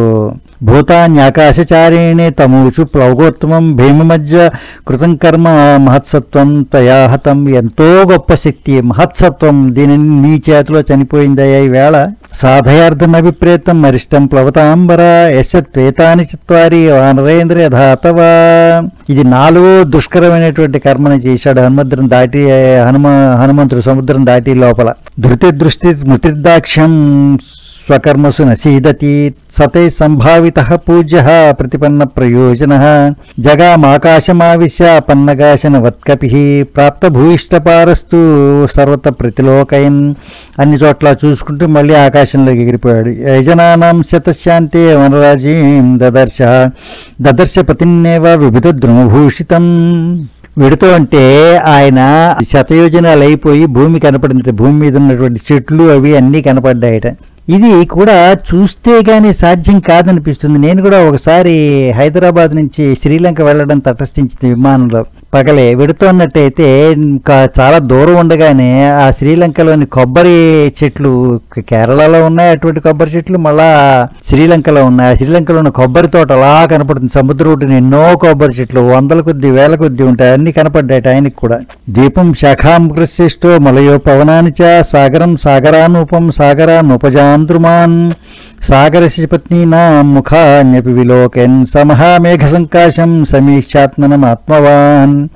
Speaker 1: భూతాన్యాకాశచారిణి తమూచు ప్లవగోత్తమం భీమ మధ్య కృతం కర్మ మహత్సత్వం తయాహతం ఎంతో గొప్ప శక్తి మహత్సత్వం దీనిని నీ చేతిలో చనిపోయిందయ్యా ఈవేళ సాధయార్థం అభిప్రేతం అరిష్టం ప్లవతాంబర యశత్వేతాని చత్వారి వానరేంద్ర యథాతవా ఇది నాలుగో దుష్కరమైనటువంటి కర్మని చేశాడు హనుమంతుని దాటి హనుమ హనుమంతుడు సముద్రం దాటి లోపల ధృతి దృష్టి స్మృతిర్దాక్ష్యం స్వకర్మసు నసీదతి సతై సంభావిత పూజ్య ప్రతిపన్న ప్రయోజన జగామాకాశమావిశ్య పన్నగాశన వత్కపి ప్రాప్త భూయిష్టపారస్తు సర్వత ప్రతిలోకయన్ అన్ని చోట్ల చూసుకుంటూ మళ్ళీ ఆకాశంలోకి ఎగిరిపోయాడు యజనానాం శతశాంతే వనరాజీం దదర్శ దదర్శ పతిన్నేవ వివిధ ద్రుమభూషితం విడుతూ అంటే ఆయన శతయోజనాలు అయిపోయి భూమి కనపడింది భూమి మీద ఉన్నటువంటి చెట్లు అవి అన్నీ కనపడ్డాయట ఇది కూడా చూస్తే గానీ సాధ్యం కాదనిపిస్తుంది నేను కూడా ఒకసారి హైదరాబాద్ నుంచి శ్రీలంక వెళ్ళడం తటస్థించింది విమానంలో పగలే వెడుతున్నట్టయితే ఇంకా చాలా దూరం ఉండగానే ఆ శ్రీలంకలోని కొబ్బరి చెట్లు కేరళలో ఉన్నాయి అటువంటి కొబ్బరి చెట్లు మళ్ళా శ్రీలంకలో ఉన్నాయి ఆ శ్రీలంకలో ఉన్న కొబ్బరి తోట అలా కనపడుతుంది సముద్ర ఒడ్డున ఎన్నో కొబ్బరి చెట్లు వందల కొద్ది వేల కొద్ది ఉంటాయి అన్ని కనపడ్డాయి ఆయనకి కూడా దీపం శాఖాంకృశ్రేష్టో మలయో పవనాని చ సాగరం సాగరానూపం సాగరానుపజాంద్రుమాన్ సాగరశిపత్నీనా ముఖాన్యపి విలోకన్ సమహామేఘ సంకాశం సమీక్షాత్మనం ఆత్మవాన్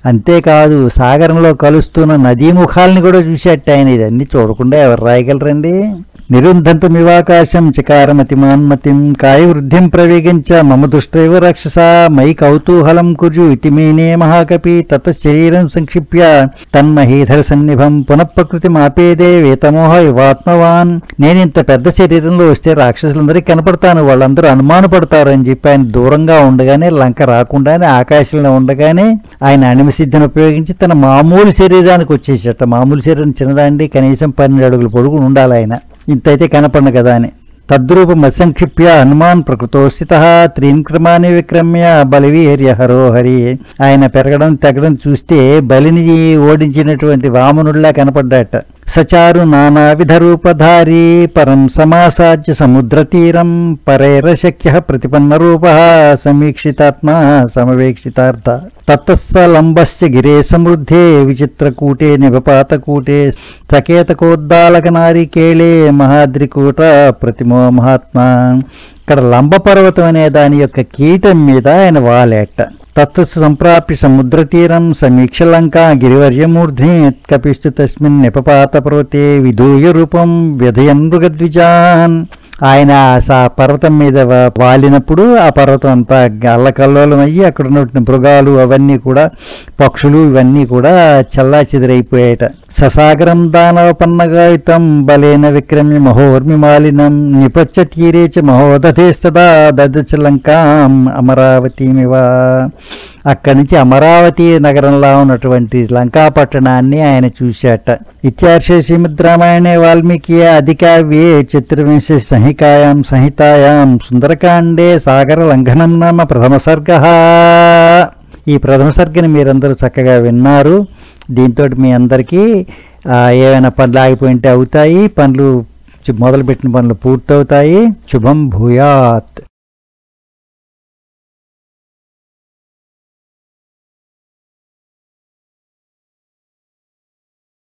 Speaker 1: అంతేకాదు సాగరంలో కలుస్తున్న నదీ ముఖాలని కూడా చూసేట ఆయన ఇదన్నీ చూడకుండా ఎవరు రాయగలరండి నిరుంధంతమివాకాశం చకారమతిమాన్మతిం కాయవృద్ధిం ప్రవేగించ మమ దృష్టైవ రాక్షస మై కౌతూహలం కుజు ఇతి మేనే మహాకపి తత శరీరం సంక్షిప్య తన్మహీధర సన్నిభం పునఃప్రకృతిమాపేదే వేతమోహ ఇవాత్మవాన్ నేనింత పెద్ద శరీరంలో వస్తే రాక్షసులందరికీ కనపడతాను వాళ్ళందరూ అనుమానపడతారు అని చెప్పి ఆయన దూరంగా ఉండగానే లంక రాకుండానే ఆకాశంలో ఉండగానే ఆయన అణిమసిద్ధిని ఉపయోగించి తన మామూలు శరీరానికి వచ్చేసట మామూలు శరీరం చిన్నదండి కనీసం పన్నెండు అడుగులు పొడుగు ఉండాలి ఆయన ఇంతైతే కనపడను కదా అని తద్రూపమసంక్షిప్య హనుమాన్ ప్రకృతోస్థిత త్రీన్క్రమాన్ని విక్రమ్య బలివీర్య హరో హరి ఆయన పెరగడం తెగడం చూస్తే బలిని ఓడించినటువంటి వామనుడిలా కనపడ్డాట సచారు నానావిధ రూపధారి పరం సమాసాజ్య సముద్ర తీరం పరైరశక్య ప్రతిపన్న రూప సమీక్షితాత్మ సమవేక్షితార్థ తత్తస్సలంబస్య గిరే సమృద్ధే విచిత్రకూటే నిపపాతకూటే సకేతకోద్దాలక నారికేళే మహాద్రికూట ప్రతిమో మహాత్మా ఇక్కడ లంబపర్వతం అనే దాని యొక్క కీటం మీద ఆయన వాలేట తత్సు సంప్రాప్య సముద్రతీరం సమీక్ష లంక గిరివర్యమూర్ధ్ని కపిస్తు తస్మిన్ నిపపాత పర్వతే విధూయ రూపం వ్యధయన్ మృగద్విజాన్ ఆయన ఆ పర్వతం మీద వా- వాలినప్పుడు ఆ పర్వతం అంతా అల్లకల్లోలం అయ్యి అక్కడ ఉన్నటువంటి మృగాలు అవన్నీ కూడా పక్షులు ఇవన్నీ కూడా చల్లా చెదిరైపోయాయట ససాగరం దానవపన్నగాయుతం బలేన విక్రమ్య మహోర్మి మాలినం నిపచ్చ తీరే చ మహోదధేస్తదా దదచ లంకాం అమరావతిమివ అక్కడి నుంచి అమరావతి నగరంలో ఉన్నటువంటి లంకా పట్టణాన్ని ఆయన చూశాట ఇత్యార్షే శ్రీమద్ రామాయణే వాల్మీకి అధికావ్యే చతుర్వింశ సంహికాయాం సంహితాయాం సుందరకాండే సాగర లంఘనం నామ ప్రథమ సర్గ ఈ ప్రథమ సర్గని మీరందరూ చక్కగా విన్నారు దీంతో మీ అందరికీ ఆ, ఏమైనా పనులు ఆగిపోయింటే అవుతాయి పనులు చు- మొదలుపెట్టిన పనులు పూర్తవుతాయి శుభం భూయాత్